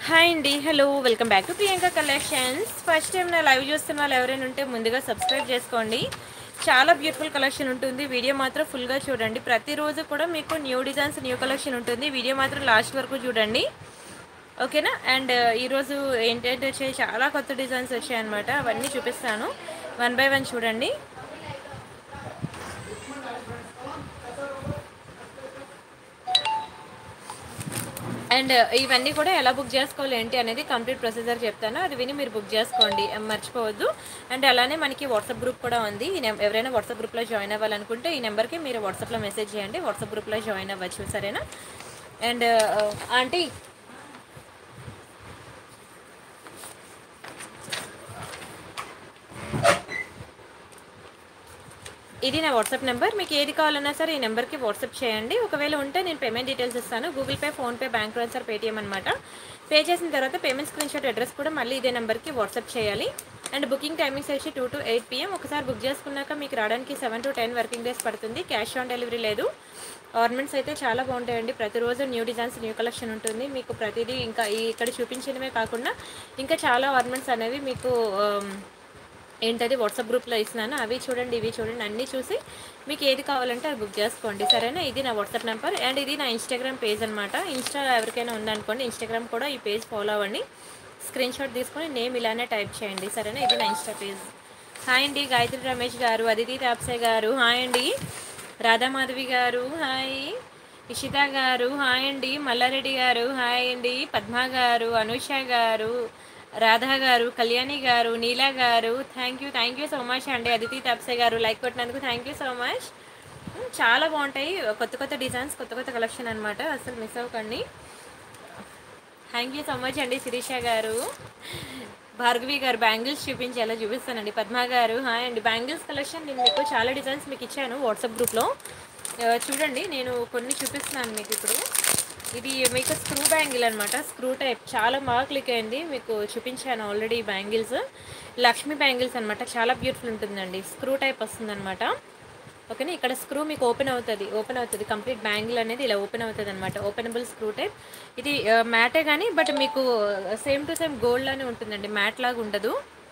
Hi అండి hello welcome back to Priyanka collections first time నా live చూస్తున్న వాళ్ళు ఎవరైనా ఉంటే ముందుగా సబ్స్క్రైబ్ చేసుకోండి చాలా బ్యూటిఫుల్ కలెక్షన్ ఉంటుంది వీడియో మాత్రం ఫుల్గా చూడండి ప్రతిరోజు కూడా మీకు న్యూ డిజైన్స్ న్యూ కలెక్షన్ ఉంటుంది వీడియో మాత్రం లాస్ట్ వరకు చూడండి ఓకేనా అండ్ ఈరోజు ఏంటంటే వచ్చాయి చాలా కొత్త డిజైన్స్ వచ్చాయన్నమాట అవన్నీ చూపిస్తాను వన్ బై వన్ చూడండి అండ్ ఇవన్నీ కూడా ఎలా బుక్ చేసుకోవాలి ఏంటి అనేది కంప్లీట్ ప్రొసీజర్ చెప్తాను అది విని మీరు బుక్ చేసుకోండి ఎం మర్చిపోవద్దు అండ్ అలానే మనకి వాట్సాప్ గ్రూప్ కూడా ఉంది ఈ నెం- ఎవరైనా వాట్సాప్ గ్రూప్లో జాయిన్ అవ్వాలనుకుంటే ఈ నెంబర్కి మీరు వాట్సాప్లో మెసేజ్ చేయండి వాట్సాప్ గ్రూప్లో జాయిన్ అవ్వచ్చు సరేనా అండ్ ఆంటీ ఇది నా వాట్సాప్ నెంబర్ మీకు ఏది కావాలన్నా సరే ఈ నెంబర్కి వాట్సాప్ చేయండి ఒకవేళ ఉంటే నేను పేమెంట్ డీటెయిల్స్ ఇస్తాను Google Pay PhonePe bank transfer Paytm అనమాట పే చేసిన తర్వాత పేమెంట్ స్క్రీన్ షాట్ అడ్రస్ కూడా మళ్ళీ ఇదే నెంబర్కి వాట్సాప్ చేయాలి అండ్ బుకింగ్ టైమింగ్స్ వచ్చి టూ టు ఎయిట్ పిఎం ఒకసారి బుక్ చేసుకున్నాక మీకు రావడానికి seven to ten working days పడుతుంది క్యాష్ ఆన్ డెలివరీ లేదు ఆర్నమెంట్స్ అయితే చాలా బాగుంటాయండి ప్రతిరోజు న్యూ డిజైన్స్ న్యూ కలెక్షన్ ఉంటుంది మీకు ప్రతిదీ ఇంకా ఈ ఇక్కడ చూపించినవే కాకుండా ఇంకా చాలా ఆర్నమెంట్స్ అనేవి మీకు ఆమ్, ఏంటది వాట్సాప్ గ్రూప్లో ఇస్తున్నాను అవి చూడండి ఇవి చూడండి అన్నీ చూసి మీకు ఏది కావాలంటే అది బుక్ చేసుకోండి సరేనా ఇది నా వాట్సాప్ నెంబర్ అండ్ ఇది నా ఇన్స్టాగ్రామ్ పేజ్ అనమాట ఇన్స్టా ఎవరికైనా ఉందనుకోండి ఇన్స్టాగ్రామ్ కూడా ఈ పేజ్ ఫాలో అవ్వండి స్క్రీన్ షాట్ తీసుకొని నేమ్ ఇలానే టైప్ చేయండి సరేనా ఇది నా ఇన్స్టా పేజ్ హాయ్ అండి గాయత్రి రమేష్ గారు అదితి తాప్సే గారు హాయ్ అండి రాధామాధవి గారు హాయ్ ఇషిత గారు హాయ్ అండి మల్లారెడ్డి గారు హాయ్ అండి పద్మ గారు అనుష గారు రాధా గారు కళ్యాణి గారు నీలా గారు thank you thank you so much అండి అదితి తప్సే గారు లైక్ కొట్టినందుకు థ్యాంక్ యూ సో మచ్ చాలా బాగుంటాయి కొత్త కొత్త డిజైన్స్ కొత్త కొత్త కలెక్షన్ అనమాట అసలు మిస్ అవ్వకండి థ్యాంక్ యూ సో మచ్ అండి శిరీష గారు భార్గవి గారు బ్యాంగిల్స్ చూపించి ఎలా చూపిస్తానండి పద్మ గారు హాయ్ అండి బ్యాంగిల్స్ కలెక్షన్ నేను మీకు చాలా డిజైన్స్ మీకు ఇచ్చాను వాట్సాప్ గ్రూప్లో ఆ, చూడండి నేను కొన్ని చూపిస్తున్నాను మీకు ఇప్పుడు ఇది మీకు స్క్రూ బ్యాంగిల్ అనమాట స్క్రూ టైప్ చాలా బాగా క్లిక్ అయింది మీకు చూపించాను ఆల్రెడీ ఈ బ్యాంగిల్స్ లక్ష్మీ బ్యాంగిల్స్ అనమాట చాలా బ్యూటిఫుల్ ఉంటుందండి స్క్రూ టైప్ వస్తుందన్నమాట ఓకేనా ఇక్కడ స్క్రూ మీకు ఓపెన్ అవుతుంది ఓపెన్ అవుతుంది కంప్లీట్ బ్యాంగిల్ అనేది ఇలా ఓపెన్ అవుతుంది అనమాట ఓపెనబుల్ స్క్రూ టైప్ ఇది మ్యాటే కానీ బట్ మీకు సేమ్ టు సేమ్ గోల్డ్ లానే ఉంటుందండి మ్యాట్ లాగా ఉండదు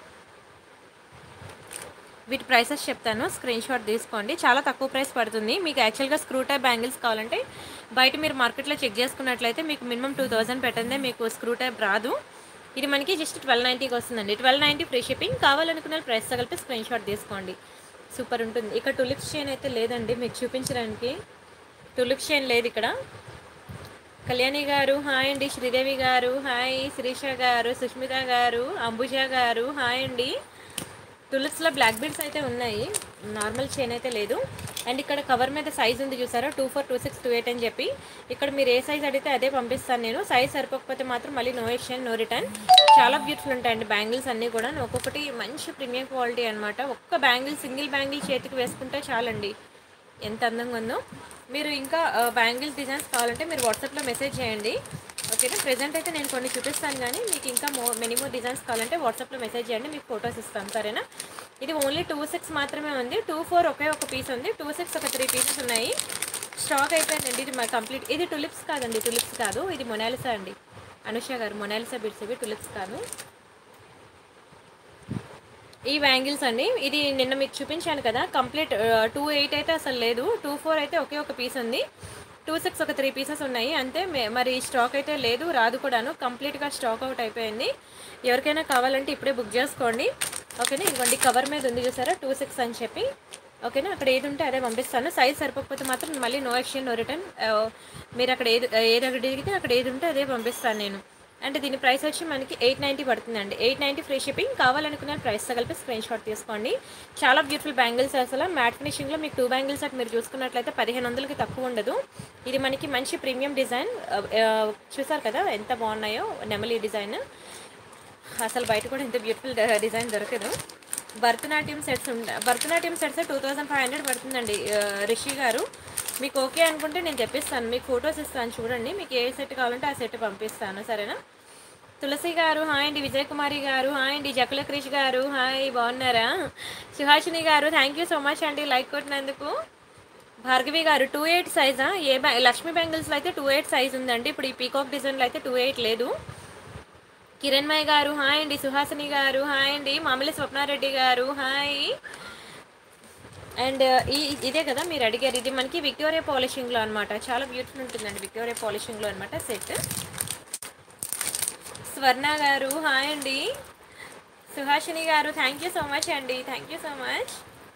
వీటి ప్రైసెస్ చెప్తాను స్క్రీన్ షాట్ తీసుకోండి చాలా తక్కువ ప్రైస్ పడుతుంది మీకు యాక్చువల్గా స్క్రూ టైప్ బ్యాంగిల్స్ కావాలంటే బయట మీరు మార్కెట్లో చెక్ చేసుకున్నట్లయితే మీకు మినిమం టూ థౌజండ్ పెట్టందే మీకు స్క్రూ టైప్ రాదు ఇది మనకి జస్ట్ ట్వెల్వ్ నైంటీకి వస్తుందండి ట్వెల్వ్ నైంటీ ఫ్రీ షిప్పింగ్ కావాలనుకున్న ప్రైస్ కలిపి స్క్రీన్ షాట్ తీసుకోండి సూపర్ ఉంటుంది ఇక్కడ టులిప్స్ చైన్ అయితే లేదండి మీకు చూపించడానికి టులిప్స్ చైన్ లేదు ఇక్కడ కళ్యాణి గారు హాయ్ అండి శ్రీదేవి గారు హాయ్ శిరీష గారు సుష్మిత గారు అంబుజ గారు హాయ్ అండి టులిప్స్లో బ్లాక్ బీడ్స్ అయితే ఉన్నాయి నార్మల్ చైన్ అయితే లేదు అండ్ ఇక్కడ కవర్ మీద సైజ్ ఉంది చూసారా two four two six two eight అని చెప్పి ఇక్కడ మీరు ఏ సైజ్ అడిగితే అదే పంపిస్తాను నేను సైజ్ సరిపోకపోతే మాత్రం మళ్ళీ నో ఎక్స్చేంజ్ నో రిటర్న్ చాలా బ్యూటిఫుల్ ఉంటాయండి బ్యాంగిల్స్ అన్నీ కూడా ఒక్కొక్కటి మంచి ప్రీమియం క్వాలిటీ అనమాట ఒక్క బ్యాంగిల్ సింగిల్ బ్యాంగిల్ చేతికి వేసుకుంటే చాలండి ఎంత అందంగా ఉందో మీరు ఇంకా బ్యాంగిల్స్ డిజైన్స్ కావాలంటే మీరు వాట్సాప్లో మెసేజ్ చేయండి ఓకేనా ప్రెజెంట్ అయితే నేను కొన్ని చూపిస్తాను కానీ మీకు ఇంకా మో మెనీ మోర్ డిజైన్స్ కావాలంటే వాట్సాప్లో మెసేజ్ చేయండి మీకు ఫొటోస్ ఇస్తాను సరేనా ఇది ఓన్లీ టూ సిక్స్ మాత్రమే ఉంది టూ ఫోర్ ఒకే ఒక పీస్ ఉంది టూ సిక్స్ ఒక త్రీ పీసెస్ ఉన్నాయి స్టాక్ అయిపోయిందండి ఇది మా కంప్లీట్ ఇది టులిప్స్ కాదండి టులిప్స్ కాదు ఇది మొనాలిసా అండి అనుష గారు మొనాలిసా బిడ్స్ ఇవి టులిప్స్ కాదు ఈ బ్యాంగిల్స్ అండి ఇది నిన్న మీకు చూపించాను కదా కంప్లీట్ టూ ఎయిట్ అయితే అసలు లేదు టూ ఫోర్ అయితే ఒకే ఒక పీస్ ఉంది టూ సిక్స్ ఒక త్రీ పీసెస్ ఉన్నాయి అంతే మే- మరి స్టాక్ అయితే లేదు రాదు కూడాను కంప్లీట్గా స్టాక్ అవుట్ అయిపోయింది ఎవరికైనా కావాలంటే ఇప్పుడే బుక్ చేసుకోండి ఓకేనా ఇదిగోండి కవర్ మీద ఉంది చూసారా టూ సిక్స్ అని చెప్పి ఓకేనా అక్కడ ఏది ఉంటే అదే పంపిస్తాను సైజ్ సరిపోకపోతే మాత్రం మళ్ళీ నో ఎక్స్చేంజ్ నో రిటర్న్ మీరు అక్కడ ఏది ఏది అక్కడ అడిగితే అక్కడ ఏది ఉంటే అదే పంపిస్తాను నేను అంటే దీని ప్రైస్ వచ్చి మనకి ఎయిట్ నైంటీ పడుతుందండి ఎయిట్ నైంటీ ఫ్రీ షిప్పింగ్ కావాలనుకున్న ప్రైస్తో కలిపి స్క్రీన్ షాట్ తీసుకోండి చాలా బ్యూటిఫుల్ బ్యాంగిల్స్ అసలు మ్యాట్ ఫినిషింగ్లో మీకు టూ బ్యాంగిల్స్ అట్ మీరు చూసుకున్నట్లయితే పదిహేను వందలకి తక్కువ ఉండదు ఇది మనకి మంచి ప్రీమియం డిజైన్ చూసారు కదా ఎంత బాగున్నాయో నెమలి డిజైన్ అసలు బయట కూడా ఇంత బ్యూటిఫుల్ డిజైన్ దొరకదు భరతనాట్యం సెట్స్ ఉండ Bharatanatyam sets two thousand five hundred పడుతుందండి ఆ, రిషి గారు మీకు ఓకే అనుకుంటే నేను చెప్పిస్తాను మీకు ఫొటోస్ ఇస్తాను చూడండి మీకు ఏ సెట్ కావాలంటే ఆ సెట్ పంపిస్తాను సరేనా తులసి గారు హాయ్ అండి విజయ్ కుమారి గారు హాయ్ అండి జకుల క్రిష్ గారు హాయ్ బాగున్నారా సుహాషిని గారు థ్యాంక్ యూ సో మచ్ అండి లైక్ కొట్టినందుకు భార్గవి గారు టూ ఎయిట్ సైజా ఏ బ్యా లక్ష్మీ బ్యాంగిల్స్లో అయితే టూ ఎయిట్ సైజ్ ఉందండి ఇప్పుడు ఈ పీకాక్ డిజైన్లో అయితే టూ ఎయిట్ లేదు కిరణ్మయ్య గారు హాయ్ అండి సుహాసిని గారు హాయ్ అండి మామిలి స్వప్నారెడ్డి గారు హాయ్ అండ్ ఈ ఇదే కదా మీరు అడిగారు ఇది మనకి విక్టోరియా పాలిషింగ్లో అనమాట చాలా బ్యూటిఫుల్ ఉంటుందండి విక్టోరియా పాలిషింగ్లో అనమాట సెట్ స్వర్ణ గారు హాయ్ అండి సుహాషిని గారు థ్యాంక్ యూ సో మచ్ అండి థ్యాంక్ యూ సో మచ్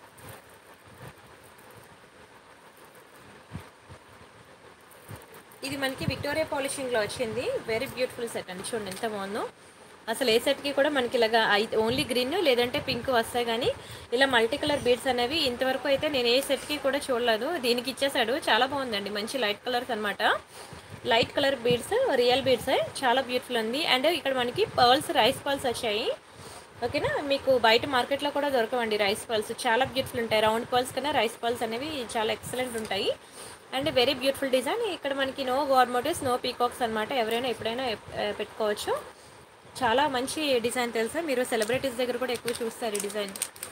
ఇది మనకి విక్టోరియా పాలిషింగ్లో వచ్చింది వెరీ బ్యూటిఫుల్ సెట్ అండి చూడండి ఎంత బాగుందో అసలు ఏ సెట్కి కూడా మనకి ఇలాగా ఓన్లీ గ్రీన్ లేదంటే పింక్ వస్తాయి కానీ ఇలా మల్టీ కలర్ బీడ్స్ అనేవి ఇంతవరకు అయితే నేను ఏ సెట్కి కూడా చూడలేదు దీనికి ఇచ్చేసాడు చాలా బాగుందండి మంచి లైట్ కలర్స్ అనమాట light colour beads real beads చాలా బ్యూటిఫుల్ ఉంది అండ్ ఇక్కడ మనకి పర్ల్స్ రైస్ పర్ల్స్ వచ్చాయి ఓకేనా మీకు బయట మార్కెట్లో కూడా దొరకవండి రైస్ పర్ల్స్ చాలా బ్యూటిఫుల్ ఉంటాయి రౌండ్ పర్ల్స్ కన్నా రైస్ పర్ల్స్ అనేవి చాలా ఎక్సలెంట్ ఉంటాయి అండ్ వెరీ బ్యూటిఫుల్ డిజైన్ ఇక్కడ మనకి నో గవర్నమెంట్స్ నో పీకాక్స్ అనమాట ఎవరైనా ఎప్పుడైనా ఎప్- పెట్టుకోవచ్చు చాలా మంచి డిజైన్ తెలుసా మీరు సెలబ్రిటీస్ దగ్గర కూడా ఎక్కువ చూస్తారు ఈ డిజైన్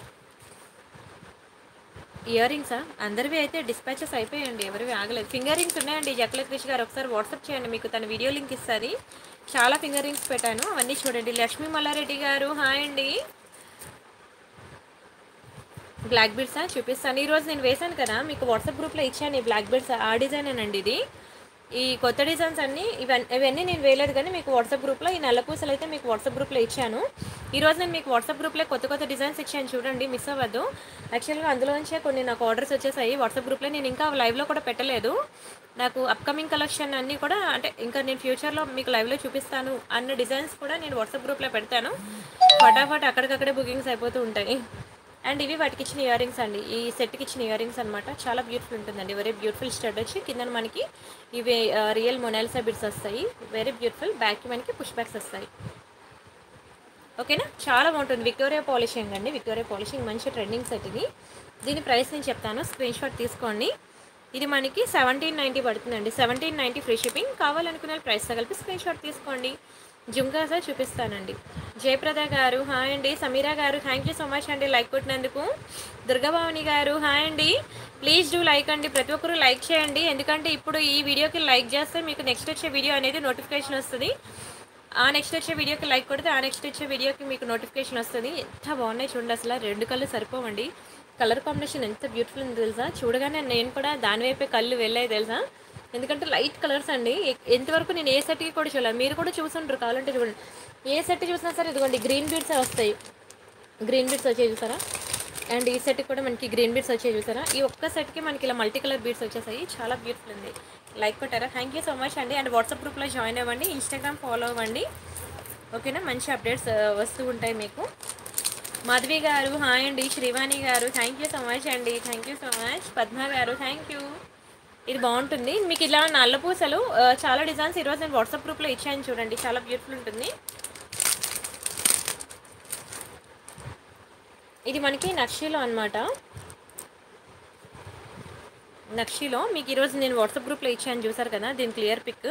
ఇయర్ రింగ్సా అందరివి అయితే డిస్పాచెస్ అయిపోయాయండి ఎవరివి ఆగలేదు ఫింగర్ రింగ్స్ ఉన్నాయండి జక్కల క్రిష్ గారు ఒకసారి వాట్సాప్ చేయండి మీకు తన వీడియో లింక్ ఇస్తుంది చాలా ఫింగర్ రింగ్స్ పెట్టాను అవన్నీ చూడండి లక్ష్మీ మల్లారెడ్డి గారు హాయ్ అండి బ్లాక్ బీడ్సా చూపిస్తాను ఈరోజు నేను వేశాను కదా మీకు వాట్సాప్ గ్రూప్లో ఇచ్చాను ఈ బ్లాక్ బీడ్స్ ఆ డిజైనేనండి ఇది ఈ కొత్త డిజైన్స్ అన్నీ ఇవన్నీ ఇవన్నీ నేను వేయలేదు కానీ మీకు వాట్సాప్ గ్రూప్లో ఈ నల్ల పూసలు అయితే మీకు వాట్సాప్ గ్రూప్లో ఇచ్చాను ఈరోజు నేను మీకు వాట్సాప్ గ్రూప్లో కొత్త కొత్త డిజైన్స్ ఇచ్చాను చూడండి మిస్ అవ్వద్దు యాక్చువల్గా అందులోంచే కొన్ని నాకు ఆర్డర్స్ వచ్చేసాయి వాట్సాప్ గ్రూప్లో నేను ఇంకా లైవ్లో కూడా పెట్టలేదు నాకు అప్కమింగ్ కలెక్షన్ అన్నీ కూడా అంటే ఇంకా నేను ఫ్యూచర్లో మీకు లైవ్లో చూపిస్తాను అన్న డిజైన్స్ కూడా నేను వాట్సాప్ గ్రూప్లో పెడతాను ఫటాఫట్ అక్కడికక్కడే బుకింగ్స్ అయిపోతూ ఉంటాయి అండ్ ఇవి వాటికి ఇచ్చిన ఇయర్ రింగ్స్ అండి ఈ సెట్కి ఇచ్చిన ఇయర్ రింగ్స్ అనమాట చాలా బ్యూటిఫుల్ ఉంటుందండి వెరీ బ్యూటిఫుల్ స్టడ్ వచ్చి కింద మనకి ఇవి రియల్ మొనాలిసా బిడ్స్ వస్తాయి వెరీ బ్యూటిఫుల్ బ్యాక్కి మనకి పుష్ బ్యాక్స్ వస్తాయి ఓకేనా చాలా బాగుంటుంది విక్టోరియా పాలిషింగ్ అండి విక్టోరియా పాలిషింగ్ మంచి ట్రెండింగ్ సెట్ ఇది దీని ప్రైస్ నేను చెప్తాను స్క్రీన్ షాట్ తీసుకోండి ఇది మనకి సెవెంటీన్ నైంటీ పడుతుందండి సెవెంటీన్ నైంటీ ఫ్రీ షిప్పింగ్ కావాలనుకునే ప్రైస్తో కలిపి స్క్రీన్ షాట్ తీసుకోండి జుంకాసా చూపిస్తానండి జయప్రద గారు హాయ్ అండి సమీరా గారు థ్యాంక్ యూ సో మచ్ అండి లైక్ కొట్టినందుకు దుర్గాభవాని గారు హాయ్ అండి ప్లీజ్ డూ లైక్ అండి ప్రతి ఒక్కరు లైక్ చేయండి ఎందుకంటే ఇప్పుడు ఈ వీడియోకి లైక్ చేస్తే మీకు నెక్స్ట్ వచ్చే వీడియో అనేది నోటిఫికేషన్ వస్తుంది ఆ నెక్స్ట్ వచ్చే వీడియోకి లైక్ కొడితే ఆ నెక్స్ట్ వచ్చే వీడియోకి మీకు నోటిఫికేషన్ వస్తుంది ఎంత బాగున్నాయి చూడండి అసలు రెండు కళ్ళు సరిపోవండి కలర్ కాంబినేషన్ ఎంత బ్యూటిఫుల్ ఉంది తెలుసా చూడగానే నేను కూడా దాని వైపే కళ్ళు వెళ్ళాయి తెలుసా ఎందుకంటే లైట్ కలర్స్ అండి ఎ- ఎంతవరకు నేను ఏ సెట్కి కూడా చూడలేదు మీరు కూడా చూసుంటారు కావాలంటే చూడండి ఏ సెట్ చూసినా సరే ఇదిగోండి గ్రీన్ బీడ్స్ వస్తాయి గ్రీన్ బీడ్స్ వచ్చాయి చూసారా అండ్ ఈ సెట్కి కూడా మనకి గ్రీన్ బీడ్స్ వచ్చాయి చూసారా ఈ ఒక్క సెట్కి మనకి ఇలా మల్టీ కలర్ బీడ్స్ వచ్చేసాయి చాలా బ్యూటిఫుల్ ఉంది లైక్ కొట్టారా థ్యాంక్ యూ సో మచ్ అండి అండ్ వాట్సాప్ గ్రూప్లో జాయిన్ అవ్వండి ఇన్స్టాగ్రామ్ ఫాలో అవ్వండి ఓకేనా మంచి అప్డేట్స్ వస్తూ ఉంటాయి మీకు మాధవి గారు హాయ్ అండి శ్రీవాణి గారు థ్యాంక్ యూ సో మచ్ అండి thank you so much Padma గారు థ్యాంక్ యూ ఇది బాగుంటుంది మీకు ఇలా నల్ల పూసలు ఆ, చాలా డిజైన్స్ ఈరోజు నేను వాట్సాప్ గ్రూప్లో ఇచ్చాను చూడండి చాలా బ్యూటిఫుల్ ఉంటుంది ఇది మనకి నక్షీలో అన్నమాట నక్షీలో మీకు ఈరోజు నేను వాట్సాప్ గ్రూప్లో ఇచ్చాను చూసారు కదా దీని క్లియర్ పిక్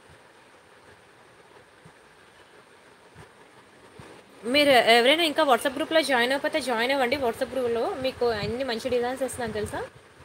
మీరు ఎవరైనా ఇంకా వాట్సాప్ గ్రూప్లో జాయిన్ అయిపోతే జాయిన్ అవ్వండి వాట్సాప్ గ్రూప్లో మీకు అన్ని మంచి డిజైన్స్ ఇస్తున్నాను తెలుసా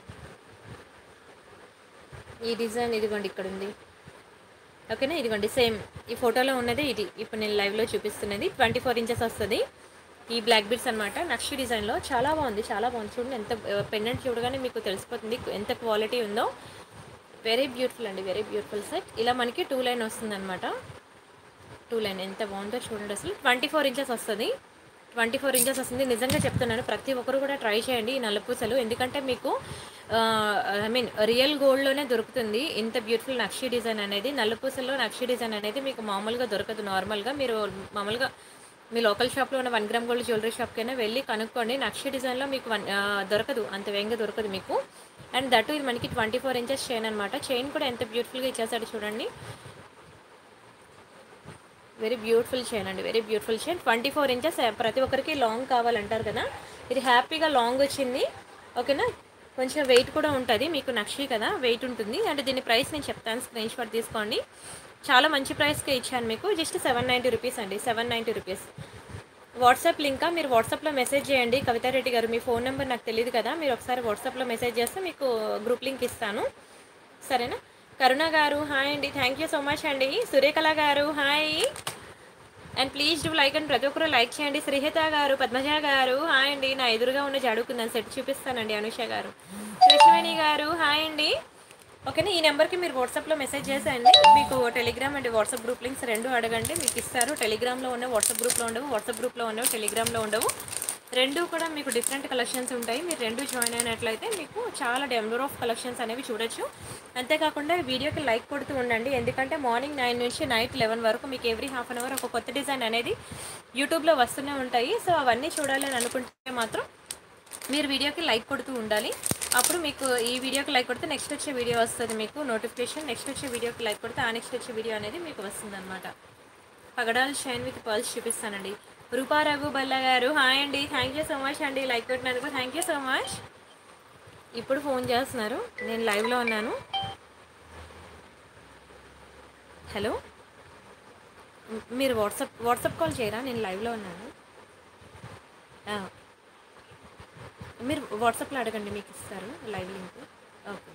ఈ డిజైన్ ఇదిగోండి ఇక్కడ ఉంది ఓకేనా ఇదిగోండి సేమ్ ఈ ఫోటోలో ఉన్నది ఇది ఇప్పుడు నేను లైవ్లో చూపిస్తున్నది ట్వంటీ ఫోర్ ఇంచెస్ వస్తుంది ఈ బ్లాక్ బీడ్స్ అనమాట నక్షి డిజైన్లో చాలా బాగుంది చాలా బాగుంది చూడండి ఎంత పెండెంట్ చూడగానే మీకు తెలిసిపోతుంది ఎంత క్వాలిటీ ఉందో వెరీ బ్యూటిఫుల్ అండి వెరీ బ్యూటిఫుల్ సెట్ ఇలా మనకి టూ లైన్ వస్తుంది అనమాట టూ లైన్ ఎంత బాగుందో చూడండి అసలు ట్వంటీ ఫోర్ ఇంచెస్ వస్తుంది ట్వంటీ ఫోర్ ఇంచెస్ వస్తుంది నిజంగా చెప్తున్నాను ప్రతి ఒక్కరు కూడా ట్రై చేయండి ఈ నల్లపూసలు ఎందుకంటే మీకు ఐ మీన్ రియల్ గోల్డ్లోనే దొరుకుతుంది ఇంత బ్యూటిఫుల్ నక్షి డిజైన్ అనేది నల్లపూసల్లో నక్షి డిజైన్ అనేది మీకు మామూలుగా దొరకదు నార్మల్గా మీరు మామూలుగా మీ లోకల్ షాప్లో ఉన్న వన్ గ్రామ్ గోల్డ్ జ్యువెలరీ షాప్కైనా వెళ్ళి కనుక్కోండి నక్షి డిజైన్లో మీకు వన్ ఆ, దొరకదు అంత వేగంగా దొరకదు మీకు అండ్ దట్ ఇది మనకి ట్వంటీ ఫోర్ ఇంచెస్ చైన్ అనమాట చైన్ కూడా ఎంత బ్యూటిఫుల్గా ఇచ్చేసాడు చూడండి వెరీ బ్యూటిఫుల్ చైన్ అండి very beautiful chain twenty four inches ప్రతి ఒక్కరికి లాంగ్ కావాలంటారు కదా ఇది హ్యాపీగా లాంగ్ వచ్చింది ఓకేనా కొంచెం వెయిట్ కూడా ఉంటుంది మీకు నక్షి కదా వెయిట్ ఉంటుంది అంటే దీని ప్రైస్ నేను చెప్తాను స్క్రీన్ షాట్ తీసుకోండి చాలా మంచి ప్రైస్కే ఇచ్చాను మీకు జస్ట్ సెవెన్ నైంటీ రూపీస్ అండి సెవెన్ నైంటీ రూపీస్ వాట్సాప్ లింకా మీరు వాట్సాప్లో మెసేజ్ చేయండి కవితారెడ్డి గారు మీ ఫోన్ నెంబర్ నాకు తెలియదు కదా మీరు ఒకసారి వాట్సాప్లో మెసేజ్ చేస్తే మీకు గ్రూప్ లింక్ ఇస్తాను సరేనా కరుణ గారు హాయ్ అండి థ్యాంక్ యూ సో మచ్ అండి సూర్యకళ గారు hi and please do like and ప్రతి ఒక్కరు లైక్ చేయండి శ్రీహిత గారు పద్మజ గారు హాయ్ అండి నా ఎదురుగా ఉన్న జడుకుందని సెట్ చూపిస్తానండి అనుష గారు కృష్ణవేణి గారు హాయ్ అండి ఓకేనా ఈ నెంబర్కి మీరు వాట్సాప్లో మెసేజ్ చేసేయండి మీకు Telegram and WhatsApp group links రెండు అడగండి మీకు ఇస్తారు టెలిగ్రామ్లో ఉన్న వాట్సాప్ గ్రూప్లో ఉండవు వాట్సాప్ గ్రూప్లో ఉండవు టెలిగ్రామ్లో ఉండవు రెండు కూడా మీకు డిఫరెంట్ కలెక్షన్స్ ఉంటాయి మీరు రెండు జాయిన్ అయినట్లయితే మీకు చాలా నెంబర్ ఆఫ్ కలెక్షన్స్ అనేవి చూడొచ్చు అంతేకాకుండా వీడియోకి లైక్ కొడుతూ ఉండండి ఎందుకంటే మార్నింగ్ నైన్ నుంచి నైట్ లెవెన్ వరకు మీకు ఎవ్రీ హాఫ్ అన్ అవర్ ఒక కొత్త డిజైన్ అనేది యూట్యూబ్లో వస్తూనే ఉంటాయి సో అవన్నీ చూడాలి అని అనుకుంటే మాత్రం మీరు వీడియోకి లైక్ కొడుతూ ఉండాలి అప్పుడు మీకు ఈ వీడియోకి లైక్ కొడితే నెక్స్ట్ వచ్చే వీడియో వస్తుంది మీకు నోటిఫికేషన్ నెక్స్ట్ వచ్చే వీడియోకి లైక్ కొడితే ఆ నెక్స్ట్ వచ్చే వీడియో అనేది మీకు వస్తుంది అనమాట పగడాలు షైన్ విత్ పర్ల్స్ చూపిస్తానండి రూపా రఘు బల్ల గారు హాయ్ అండి థ్యాంక్ యూ సో మచ్ అండి లైక్ కొట్టినందుకు థ్యాంక్ యూ సో మచ్ ఇప్పుడు ఫోన్ చేస్తున్నారు నేను లైవ్లో ఉన్నాను హలో మ్- మీరు వాట్సాప్ వాట్సాప్ కాల్ చేయరా నేను లైవ్లో ఉన్నాను ఆ. మీరు వాట్సాప్లో అడగండి మీకు ఇస్తారు లైవ్ లింక్ ఓకే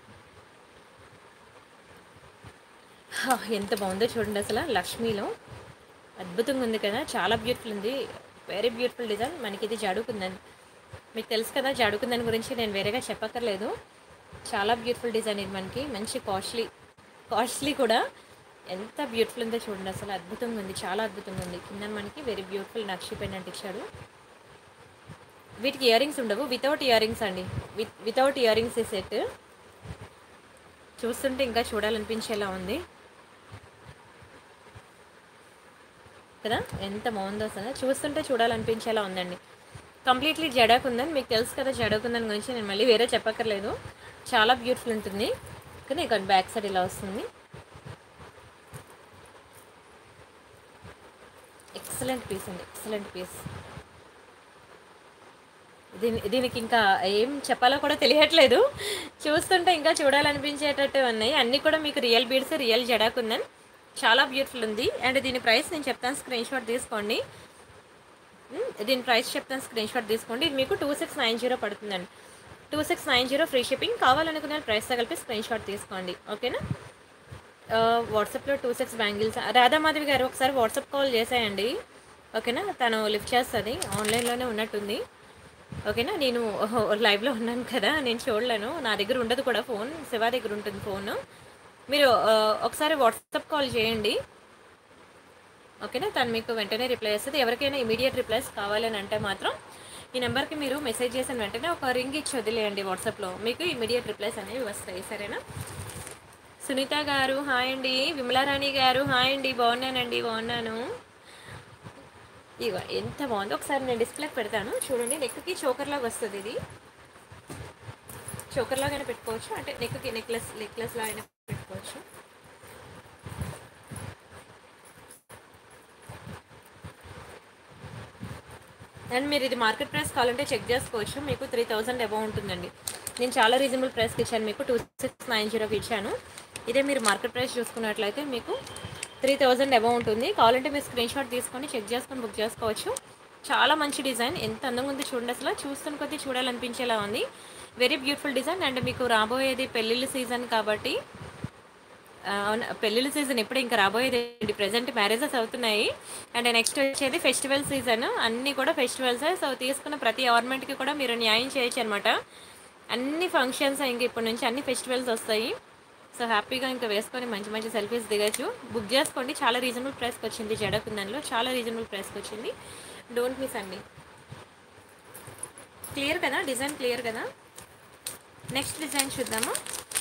హా, ఎంత బాగుందో చూడండి అసలు లక్ష్మీలో అద్భుతంగా ఉంది కదా చాలా బ్యూటిఫుల్ ఉంది వెరీ బ్యూటిఫుల్ డిజైన్ మనకి ఇది జాడుకుందని మీకు తెలుసు కదా జాడుకుందని గురించి నేను వేరేగా చెప్పక్కర్లేదు చాలా బ్యూటిఫుల్ డిజైన్ ఇది మనకి మంచి కాస్ట్లీ కాస్ట్లీ కూడా ఎంత బ్యూటిఫుల్ ఉందో చూడండి అసలు అద్భుతంగా ఉంది చాలా అద్భుతంగా ఉంది కింద మనకి వెరీ బ్యూటిఫుల్ నక్షి పెండెంట్ ఇచ్చాడు వీటికి ఇయర్ రింగ్స్ ఉండవు వితౌట్ ఇయర్ రింగ్స్ అండి విత్ వితౌట్ ఇయర్ రింగ్స్ ఈ సెట్ చూస్తుంటే ఇంకా చూడాలనిపించేలా ఉంది కదా ఎంత బాగుందో అసలు చూస్తుంటే చూడాలనిపించేలా ఉందండి కంప్లీట్లీ జడాకుందని మీకు తెలుసు కదా జడాకుందని గురించి నేను మళ్ళీ వేరే చెప్పక్కర్లేదు చాలా బ్యూటిఫుల్ ఉంటుంది కానీ ఇక్కడ బ్యాక్ సైడ్ ఇలా వస్తుంది ఎక్సలెంట్ పీస్ అండి ఎక్సలెంట్ పీస్ దీని దీనికి ఇంకా ఏం చెప్పాలో కూడా తెలియట్లేదు చూస్తుంటే ఇంకా చూడాలనిపించేటట్టు ఉన్నాయి అన్నీ కూడా మీకు రియల్ బీడ్స్ రియల్ జడాకుందన్ చాలా బ్యూటిఫుల్ ఉంది అండ్ దీని ప్రైస్ నేను చెప్తాను స్క్రీన్ షాట్ తీసుకోండి ఉమ్, దీని ప్రైస్ చెప్తాను స్క్రీన్ షాట్ తీసుకోండి ఇది మీకు టూ సిక్స్ నైన్ జీరో పడుతుందండి two six nine zero free shipping కావాలనుకున్న ప్రైస్తో కలిపి స్క్రీన్ షాట్ తీసుకోండి ఓకేనా ఆ, వాట్సాప్లో టూ సిక్స్ బ్యాంగిల్స్ రాధామాధవి గారు ఒకసారి వాట్సాప్ కాల్ చేసేయండి ఓకేనా తను లిఫ్ట్ చేస్తుంది ఆన్లైన్లోనే ఉన్నట్టుంది ఓకేనా నేను ఓహో, లైవ్లో ఉన్నాను కదా నేను చూడలేను నా దగ్గర ఉండదు కూడా ఫోన్ శివ దగ్గర ఉంటుంది ఫోన్ మీరు ఆ, ఒకసారి వాట్సాప్ కాల్ చేయండి ఓకేనా తను మీకు వెంటనే రిప్లై చేస్తుంది ఎవరికైనా ఇమీడియట్ రిప్లైస్ కావాలని అంటే మాత్రం ఈ నెంబర్కి మీరు మెసేజ్ చేసిన వెంటనే ఒక రింగ్ ఇచ్చి వదిలేయండి వాట్సాప్లో మీకు ఇమీడియట్ రిప్లైస్ అనేవి వస్తాయి సరేనా సునీత గారు హాయ్ అండి విమలారాణి గారు హాయ్ అండి బాగున్నానండి బాగున్నాను ఇగో ఎంత బాగుందో ఒకసారి నేను డిస్ప్లేకి పెడతాను చూడండి నెక్కి చోకర్ లాగా వస్తుంది ఇది చోకర్ లాగానే పెట్టుకోవచ్చు అంటే నెక్కి నెక్లెస్ నెక్లెస్ లాగానే పెట్టుకోవచ్చు అండ్ మీరు ఇది మార్కెట్ ప్రైస్ కావాలంటే చెక్ చేసుకోవచ్చు మీకు త్రీ థౌజండ్ అబౌవ్ ఉంటుందండి నేను చాలా రీజనబుల్ ప్రైస్కి ఇచ్చాను మీకు టూ సిక్స్ నైన్ జీరోకి ఇచ్చాను ఇదే మీరు మార్కెట్ ప్రైస్ చూసుకున్నట్లయితే మీకు త్రీ థౌజండ్ అబౌవ్ ఉంటుంది కావాలంటే మీరు స్క్రీన్ షాట్ తీసుకొని చెక్ చేసుకొని బుక్ చేసుకోవచ్చు చాలా మంచి డిజైన్ ఎంత అందంగా ఉంది చూడండి అసలు చూస్తున్న కొద్దీ చూడాలనిపించేలా ఉంది వెరీ బ్యూటిఫుల్ డిజైన్ అండ్ మీకు రాబోయేది పెళ్ళిళ్ళ సీజన్ కాబట్టి ఆ, అవును పెళ్ళిళ్ళ సీజన్ ఇప్పుడు ఇంకా రాబోయేది ప్రజెంట్ మ్యారేజెస్ అవుతున్నాయి అండ్ నెక్స్ట్ వచ్చేది ఫెస్టివల్ సీజన్ అన్నీ కూడా ఫెస్టివల్స్ సో తీసుకున్న ప్రతి ఆర్నమెంట్కి కూడా మీరు న్యాయం చేయొచ్చు అనమాట అన్ని ఫంక్షన్స్ ఇంక ఇప్పటి నుంచి అన్ని ఫెస్టివల్స్ వస్తాయి సో హ్యాపీగా ఇంకా వేసుకొని మంచి మంచి సెల్ఫీస్ దిగచ్చు బుక్ చేసుకోండి చాలా రీజనబుల్ ప్రైస్కి వచ్చింది జడకుందన్లో చాలా రీజనబుల్ ప్రైస్కి వచ్చింది డోంట్ మిస్ అండి క్లియర్ కదా డిజైన్ క్లియర్ కదా నెక్స్ట్ డిజైన్ చూద్దామా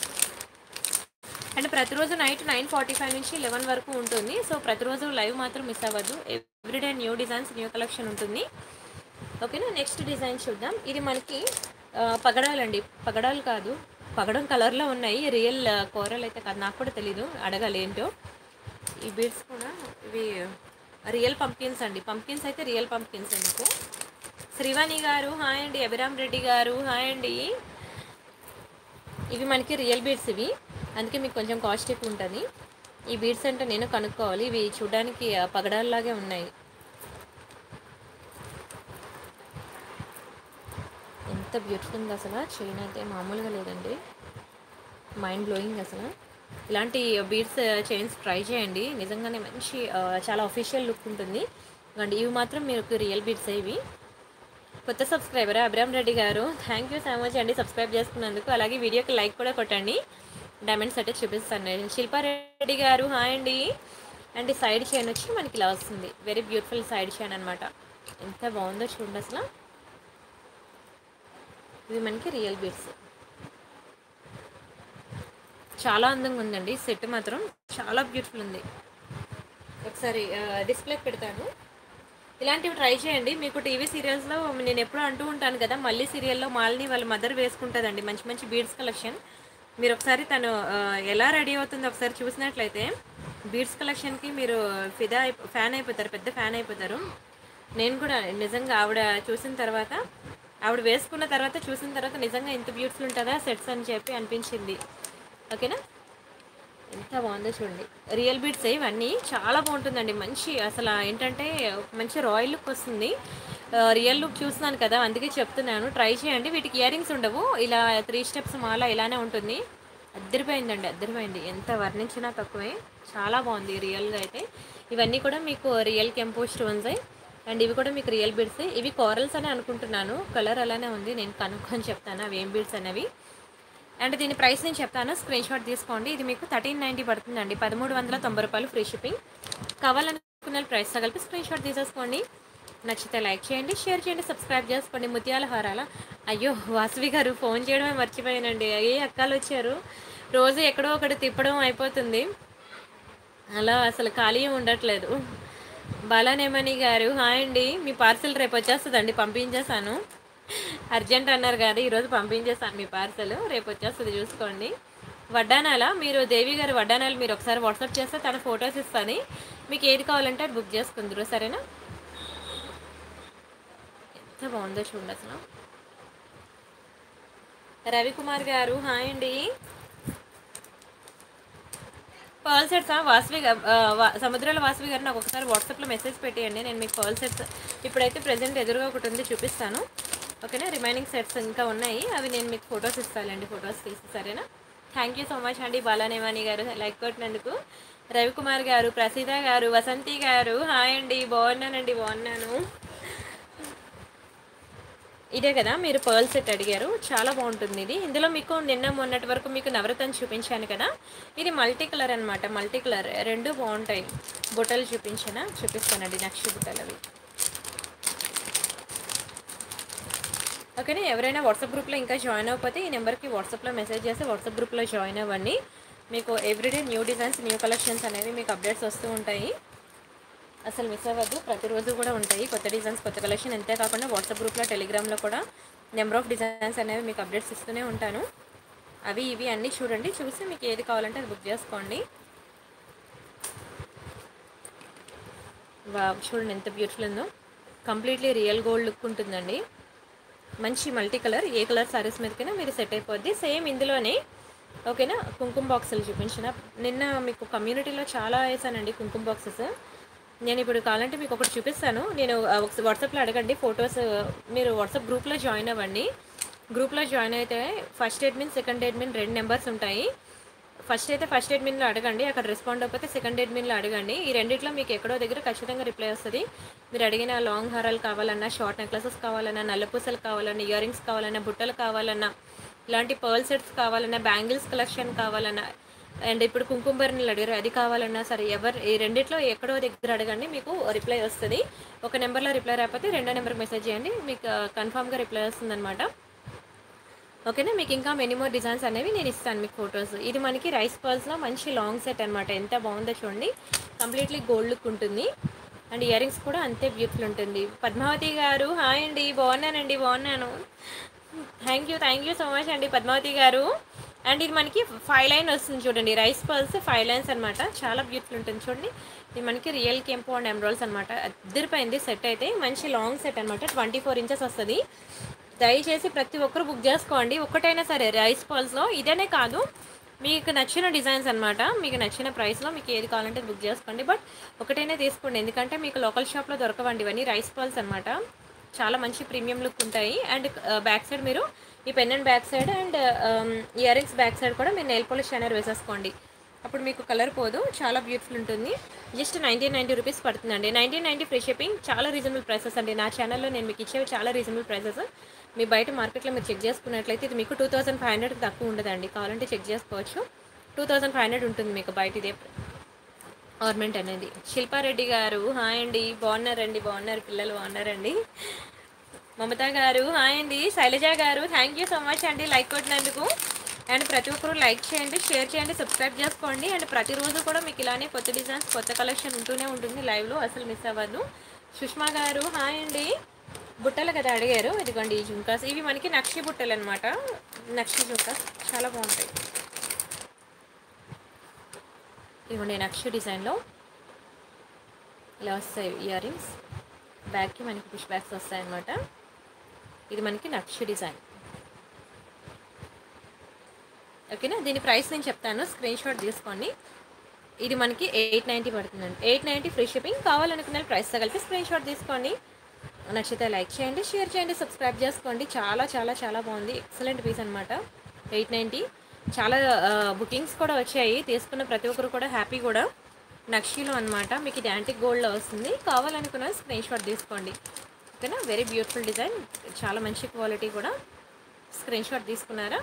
అండ్ ప్రతిరోజు నైట్ నైన్ ఫార్టీ ఫైవ్ నుంచి లెవెన్ వరకు ఉంటుంది సో ప్రతిరోజు లైవ్ మాత్రం మిస్ అవ్వద్దు everyday new designs new collection ఉంటుంది ఓకేనా నెక్స్ట్ డిజైన్ చూద్దాం ఇది మనకి ఆ, పగడాలండి పగడాలు కాదు పగడం కలర్లో ఉన్నాయి రియల్ కూరలు అయితే కాదు నాకు కూడా తెలీదు అడగాలి ఏంటో ఈ బీడ్స్ కూడా ఇవి రియల్ పంప్కిన్స్ అండి పంప్కిన్స్ అయితే రియల్ పంప్కిన్స్ మీకు శ్రీవాణి గారు హాయ్ అండి అభిరామ్ రెడ్డి గారు హాయ్ అండి ఇవి మనకి రియల్ బీడ్స్ ఇవి అందుకే మీకు కొంచెం కాస్ట్ ఎక్కువ ఉంటుంది ఈ బీడ్స్ అంటే నేను కనుక్కోవాలి ఇవి చూడడానికి ఆ పగడాల్లాగే ఉన్నాయి ఎంత బ్యూటిఫుల్ ఉంది అసలు చైన్ అయితే మామూలుగా లేదండి మైండ్ బ్లోయింగ్ అసలు ఇలాంటి బీడ్స్ చైన్స్ ట్రై చేయండి నిజంగానే మంచి ఆ, చాలా అఫీషియల్ లుక్ ఉంటుంది అండ్ ఇవి మాత్రం మీకు రియల్ బీడ్స్ ఇవి కొత్త సబ్స్క్రైబర్ అభిరామ్ రెడ్డి గారు థ్యాంక్ యూ సో మచ్ అండి సబ్స్క్రైబ్ చేసుకున్నందుకు అలాగే వీడియోకి లైక్ కూడా కొట్టండి డైమండ్స్ అయితే చూపిస్తాను నేను శిల్పారెడ్డి గారు హాయ్ అండి అండ్ ఈ సైడ్ చైన్ వచ్చి మనకి ఇలా వస్తుంది వెరీ బ్యూటిఫుల్ సైడ్ చైన్ అనమాట ఎంత బాగుందో చూడండి అసలు ఇవి మనకి రియల్ బీడ్స్ చాలా అందంగా ఉందండి సెట్ మాత్రం చాలా బ్యూటిఫుల్ ఉంది ఒకసారి డిస్ప్లే పెడతాను ఇలాంటివి ట్రై చేయండి మీకు టీవీ సీరియల్స్లో నేను ఎప్పుడూ అంటూ ఉంటాను కదా మళ్ళీ సీరియల్లో మాలిని వాళ్ళ మదర్ వేసుకుంటుందండి మంచి మంచి బీడ్స్ కలెక్షన్ మీరు ఒకసారి తను ఆ, ఎలా రెడీ అవుతుందో ఒకసారి చూసినట్లయితే బీడ్స్ కలెక్షన్కి మీరు ఫిదా అయిపో ఫ్యాన్ అయిపోతారు పెద్ద ఫ్యాన్ అయిపోతారు నేను కూడా నిజంగా ఆవిడ చూసిన తర్వాత ఆవిడ వేసుకున్న తర్వాత చూసిన తర్వాత నిజంగా ఇంత బ్యూటిఫుల్ ఉంటుందా సెట్స్ అని చెప్పి అనిపించింది ఓకేనా ఎంత బాగుందో చూడండి రియల్ బీడ్స్ ఇవన్నీ చాలా బాగుంటుందండి మంచి అసలు ఏంటంటే ఒక మంచి రాయల్ లుక్ వస్తుంది ఆ, రియల్ లుక్ చూస్తున్నాను కదా అందుకే చెప్తున్నాను ట్రై చేయండి వీటికి ఇయర్ రింగ్స్ ఉండవు ఇలా త్రీ స్టెప్స్ మాల ఇలానే ఉంటుంది అద్దరిపోయిందండి అద్దరిపోయింది ఎంత వర్ణించినా తక్కువే చాలా బాగుంది రియల్గా అయితే ఇవన్నీ కూడా మీకు రియల్ కెంపో స్టోన్స్ అండ్ ఇవి కూడా మీకు రియల్ బీడ్స్ ఇవి కోరల్స్ అని అనుకుంటున్నాను కలర్ అలానే ఉంది నేను కనుక్కొని చెప్తాను అవి ఏం బీడ్స్ అనేవి అండ్ దీని ప్రైస్ నేను చెప్తాను స్క్రీన్ షాట్ తీసుకోండి ఇది మీకు థర్టీన్ నైంటీ పడుతుందండి పదమూడు వందల తొంభై రూపాయలు ఫ్రీ షిప్పింగ్ కావాలనుకున్న ప్రైస్ కలిపి స్క్రీన్ షాట్ తీసేసుకోండి నచ్చితే లైక్ చేయండి షేర్ చేయండి సబ్స్క్రైబ్ చేసుకోండి ముత్యాల హారాల అయ్యో వాసవి గారు ఫోన్ చేయడమే మర్చిపోయానండి ఏ అక్కలు వచ్చారు రోజు ఎక్కడో ఒకటి తిప్పడం అయిపోతుంది అలా అసలు ఖాళీ ఉండట్లేదు బాలానేమణి గారు హాయ్ అండి మీ పార్సల్ రేపు వచ్చేస్తుందండి పంపించేశాను అర్జెంట్ అన్నారు కదా ఈరోజు పంపించేస్తాను మీ పార్సల్ రేపు వచ్చేస్తుంది చూసుకోండి వడ్డానాల మీరు దేవి గారి వడ్డానాలు మీరు ఒకసారి వాట్సాప్ చేస్తే తన ఫొటోస్ ఇస్తుంది మీకు ఏది కావాలంటే అది బుక్ చేసుకుందరు సరేనా ఎంత బాగుందో చూడండి అసలు రవికుమార్ గారు హాయ్ అండి పర్ల్ సెట్స్ వాసవి గా- ఆ, వా- సముద్రాల వాసవి గారు నాకు ఒకసారి వాట్సాప్లో మెసేజ్ పెట్టేయండి నేను మీకు పర్ల్ సెట్స్ ఇప్పుడైతే ప్రజెంట్ ఎదురుగా ఒకటి ఉంది చూపిస్తాను ఓకేనా రిమైనింగ్ సెట్స్ ఇంకా ఉన్నాయి అవి నేను మీకు ఫొటోస్ ఇస్తానండి ఫొటోస్ తీసి సరేనా థ్యాంక్ యూ సో మచ్ అండి బాలానేవాణి గారు లైక్ కొట్టినందుకు రవికుమార్ గారు ప్రసీద గారు వసంతి గారు హాయ్ అండి బాగున్నానండి బాగున్నాను ఇదే కదా మీరు పర్ల్ సెట్ అడిగారు చాలా బాగుంటుంది ఇది ఇందులో మీకు నిన్న మొన్నటి వరకు మీకు నవరత్న చూపించాను కదా ఇది మల్టీ కలర్ అనమాట మల్టీ కలర్ రెండు బాగుంటాయి బుట్టలు చూపించానా చూపిస్తానండి నక్ష బుట్టలు అవి ఓకేనా ఎవరైనా వాట్సాప్ గ్రూప్లో ఇంకా జాయిన్ అవ్వకపోతే ఈ నెంబర్కి వాట్సాప్లో మెసేజ్ చేసి వాట్సాప్ గ్రూప్లో జాయిన్ అవ్వండి మీకు everyday new designs new collections అనేవి మీకు అప్డేట్స్ వస్తూ ఉంటాయి అసలు మిస్ అవ్వద్దు ప్రతిరోజు కూడా ఉంటాయి కొత్త డిజైన్స్ కొత్త కలెక్షన్ అంతే కాకుండా వాట్సాప్ గ్రూప్లో టెలిగ్రామ్లో కూడా నెంబర్ ఆఫ్ డిజైన్స్ అనేవి మీకు అప్డేట్స్ ఇస్తూనే ఉంటాను అవి ఇవి అన్నీ చూడండి చూసి మీకు ఏది కావాలంటే అది బుక్ చేసుకోండి వా చూడండి ఎంత బ్యూటిఫుల్ ఉందో కంప్లీట్లీ రియల్ గోల్డ్ లుక్ ఉంటుందండి మంచి మల్టీ కలర్ ఏ కలర్ సారీస్ మీదకైనా మీరు సెట్ అయిపోద్ది సేమ్ ఇందులోనే ఓకేనా కుంకుమ బాక్సులు చూపించిన నిన్న మీకు కమ్యూనిటీలో చాలా వేసానండి కుంకుమ బాక్సెస్ నేను ఇప్పుడు కావాలంటే మీకు ఒకటి చూపిస్తాను నేను ఆ, ఒకసారి వాట్సాప్లో అడగండి ఫొటోస్ మీరు వాట్సాప్ గ్రూప్లో జాయిన్ అవ్వండి గ్రూప్లో జాయిన్ అయితే ఫస్ట్ అడ్మిన్ సెకండ్ అడ్మిన్ రెండు నెంబర్స్ ఉంటాయి ఫస్ట్ అయితే ఫస్ట్ అడ్మిన్లో అడగండి అక్కడ రెస్పాండ్ అవ్వకపోతే సెకండ్ అడ్మిన్లో అడగండి ఈ రెండిట్లో మీకు ఎక్కడో దగ్గర ఖచ్చితంగా రిప్లై వస్తుంది మీరు అడిగిన లాంగ్ హారాలు కావాలన్నా షార్ట్ నెక్లెసెస్ కావాలన్నా నల్లపూసలు కావాలన్నా ఇయర్ రింగ్స్ కావాలన్నా బుట్టలు కావాలన్నా ఇలాంటి పర్ల్ సెట్స్ కావాలన్నా బ్యాంగిల్స్ కలెక్షన్ కావాలన్నా అండ్ ఇప్పుడు కుంకుమబర్నీలు అడిగారు అది కావాలన్నా సరే ఎవరు ఈ రెండిట్లో ఎక్కడో దగ్గర అడగండి మీకు రిప్లై వస్తుంది ఒక నెంబర్లో రిప్లై రాకపోతే రెండో నెంబర్కి మెసేజ్ చేయండి మీకు కన్ఫామ్గా రిప్లై వస్తుందన్నమాట ఓకేనా మీకు ఇంకా మెనీ మోర్ డిజైన్స్ అనేవి నేను ఇస్తాను మీకు ఫొటోస్ ఇది మనకి రైస్ పర్ల్స్లో మంచి లాంగ్ సెట్ అనమాట ఎంత బాగుందో చూడండి కంప్లీట్లీ గోల్డ్ లుక్ ఉంటుంది అండ్ ఇయర్ రింగ్స్ కూడా అంతే బ్యూటిఫుల్ ఉంటుంది పద్మావతి గారు హాయ్ అండి బాగున్నానండి బాగున్నాను thank you thank you so much అండి పద్మావతి గారు అండ్ ఇది మనకి ఫైవ్ లైన్ వస్తుంది చూడండి రైస్ పర్ల్స్ ఫైవ్ లైన్స్ అనమాట చాలా బ్యూటిఫుల్ ఉంటుంది చూడండి ఇది మనకి రియల్ కెంపో అండ్ ఎమ్రాల్స్ అనమాట అద్దరిపోయింది సెట్ అయితే మంచి లాంగ్ సెట్ అనమాట ట్వంటీ ఫోర్ ఇంచెస్ వస్తుంది దయచేసి ప్రతి ఒక్కరు బుక్ చేసుకోండి ఒక్కటైనా సరే రైస్ పర్ల్స్లో ఇదనే కాదు మీకు నచ్చిన డిజైన్స్ అనమాట మీకు నచ్చిన ప్రైస్లో మీకు ఏది కావాలంటే బుక్ చేసుకోండి బట్ ఒకటైనా తీసుకోండి ఎందుకంటే మీకు లోకల్ షాప్లో దొరకవండి ఇవన్నీ రైస్ పర్ల్స్ అనమాట చాలా మంచి ప్రీమియం లుక్ ఉంటాయి అండ్ బ్యాక్ సైడ్ మీరు ఈ pen and back side and earrings back side కూడా మీరు నెయిల్ పాలిష్ షైనర్ వేసేసుకోండి అప్పుడు మీకు కలర్ పోదు చాలా బ్యూటిఫుల్ ఉంటుంది జస్ట్ నైన్టీన్ నైంటీ రూపీస్ పడుతుందండి నైన్టీన్ నైంటీ ఫ్రీ షిప్పింగ్ చాలా రీజనబుల్ ప్రైసెస్ అండి నా ఛానల్లో నేను మీకు ఇచ్చేవి చాలా రీజనబుల్ ప్రైసెస్ మీ బయట మార్కెట్లో మీరు చెక్ చేసుకున్నట్లయితే ఇది మీకు టూ థౌసండ్ ఫైవ్ హండ్రెడ్కి తక్కువ ఉండదండి కావాలంటే చెక్ చేసుకోవచ్చు టూ థౌసండ్ ఫైవ్ హండ్రెడ్ ఉంటుంది మీకు బయట ఇదే ఆర్నమెంట్ అనేది శిల్పారెడ్డి గారు హాయ్ అండి బాగున్నారండి బాగున్నారు పిల్లలు బాగున్నారండి మమత గారు హాయ్ అండి శైలజ గారు థ్యాంక్ యూ సో మచ్ అండి లైక్ కొట్టినందుకు అండ్ ప్రతి ఒక్కరు లైక్ చేయండి షేర్ చేయండి సబ్స్క్రైబ్ చేసుకోండి అండ్ ప్రతిరోజు కూడా మీకు ఇలానే కొత్త డిజైన్స్ కొత్త కలెక్షన్ ఉంటూనే ఉంటుంది లైవ్లో అసలు మిస్ అవ్వద్దు సుష్మా గారు హాయ్ అండి బుట్టలు కదా అడిగారు ఇదిగోండి ఈ జుంకాస్ ఇవి మనకి నక్షి బుట్టలు అనమాట నక్షి జుంకాస్ చాలా బాగుంటాయి ఇదిగోండి నక్షి డిజైన్లో ఇలా వస్తాయి ఇయర్ రింగ్స్ బ్యాగ్కి మనకి పుష్ బ్యాగ్స్ వస్తాయి అనమాట ఇది మనకి నక్షి డిజైన్ ఓకేనా దీని ప్రైస్ నేను చెప్తాను స్క్రీన్ షాట్ తీసుకోండి ఇది మనకి ఎయిట్ నైంటీ పడుతుందండి ఎయిట్ నైంటీ ఫ్రీ షిప్పింగ్ కావాలనుకున్న ప్రైస్తో కలిపి స్క్రీన్ షాట్ తీసుకోండి నచ్చితే లైక్ చేయండి షేర్ చేయండి సబ్స్క్రైబ్ చేసుకోండి చాలా చాలా చాలా బాగుంది ఎక్సలెంట్ పీస్ అనమాట ఎయిట్ నైంటీ చాలా బుకింగ్స్ కూడా వచ్చాయి తీసుకున్న ప్రతి ఒక్కరు కూడా హ్యాపీ కూడా నక్షీలో అనమాట మీకు ఇది యాంటిక్ గోల్డ్లో వస్తుంది కావాలనుకున్న స్క్రీన్ షాట్ తీసుకోండి ఓకేనా వెరీ బ్యూటిఫుల్ డిజైన్ చాలా మంచి క్వాలిటీ కూడా స్క్రీన్ షాట్ తీసుకున్నారా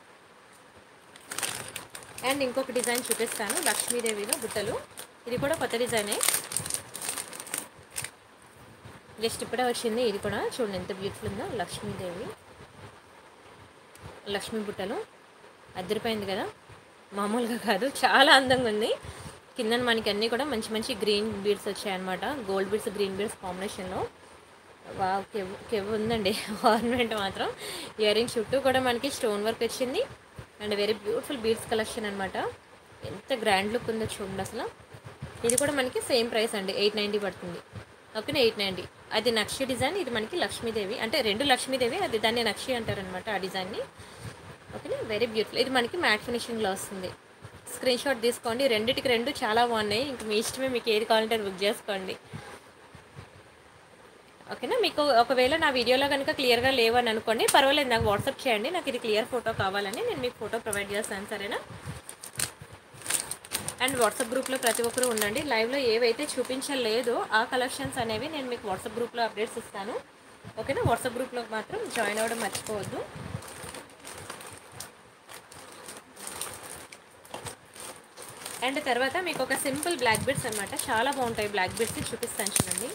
అండ్ ఇంకొక డిజైన్ చూపిస్తాను లక్ష్మీదేవిలో బుట్టలు ఇది కూడా కొత్త డిజైనే జస్ట్ ఇప్పుడే వచ్చింది ఇది కూడా చూడండి ఎంత బ్యూటిఫుల్ ఉందో లక్ష్మీదేవి లక్ష్మీ బుట్టలు అద్దరిపోయింది కదా మామూలుగా కాదు చాలా అందంగా ఉంది కింద మనకి అన్నీ కూడా మంచి మంచి గ్రీన్ బీడ్స్ వచ్చాయన్నమాట గోల్డ్ బీడ్స్ గ్రీన్ బీడ్స్ కాంబినేషన్లో వా కెవ్ కెవ్ ఉందండి ఆర్నమెంట్ మాత్రం ఇయర్ రింగ్ చుట్టూ కూడా మనకి స్టోన్ వర్క్ వచ్చింది and very beautiful beads collection అనమాట ఎంత గ్రాండ్ లుక్ ఉందో చూడండి అసలు ఇది కూడా మనకి సేమ్ ప్రైస్ అండి ఎయిట్ నైంటీ పడుతుంది ఓకేనా ఎయిట్ నైంటీ అది నక్షి డిజైన్ ఇది మనకి లక్ష్మీదేవి అంటే రెండు లక్ష్మీదేవి అది దాన్ని నక్షి అంటారనమాట ఆ డిజైన్ని ఓకేనా వెరీ బ్యూటిఫుల్ ఇది మనకి మ్యాట్ ఫినిషింగ్లో వస్తుంది స్క్రీన్ షాట్ తీసుకోండి రెండిటికి రెండు చాలా బాగున్నాయి ఇంక మీ ఇష్టమే మీకు ఏది కావాలంటే అది బుక్ చేసుకోండి ఓకేనా మీకు ఒకవేళ నా వీడియోలో కనుక క్లియర్గా లేవని అనుకోండి పర్వాలేదు నాకు వాట్సాప్ చేయండి నాకు ఇది క్లియర్ ఫోటో కావాలని నేను మీకు ఫోటో ప్రొవైడ్ చేస్తాను సరేనా అండ్ వాట్సాప్ గ్రూప్లో ప్రతి ఒక్కరు ఉండండి లైవ్లో ఏవైతే చూపించలేదో ఆ కలెక్షన్స్ అనేవి నేను మీకు వాట్సాప్ గ్రూప్లో అప్డేట్స్ ఇస్తాను ఓకేనా వాట్సాప్ గ్రూప్లో మాత్రం జాయిన్ అవ్వడం మర్చిపోవద్దు అండ్ తర్వాత మీకు ఒక సింపుల్ బ్లాక్ బెడ్స్ అనమాట చాలా బాగుంటాయి బ్లాక్ బెడ్స్ చూపిస్తాను చూడండి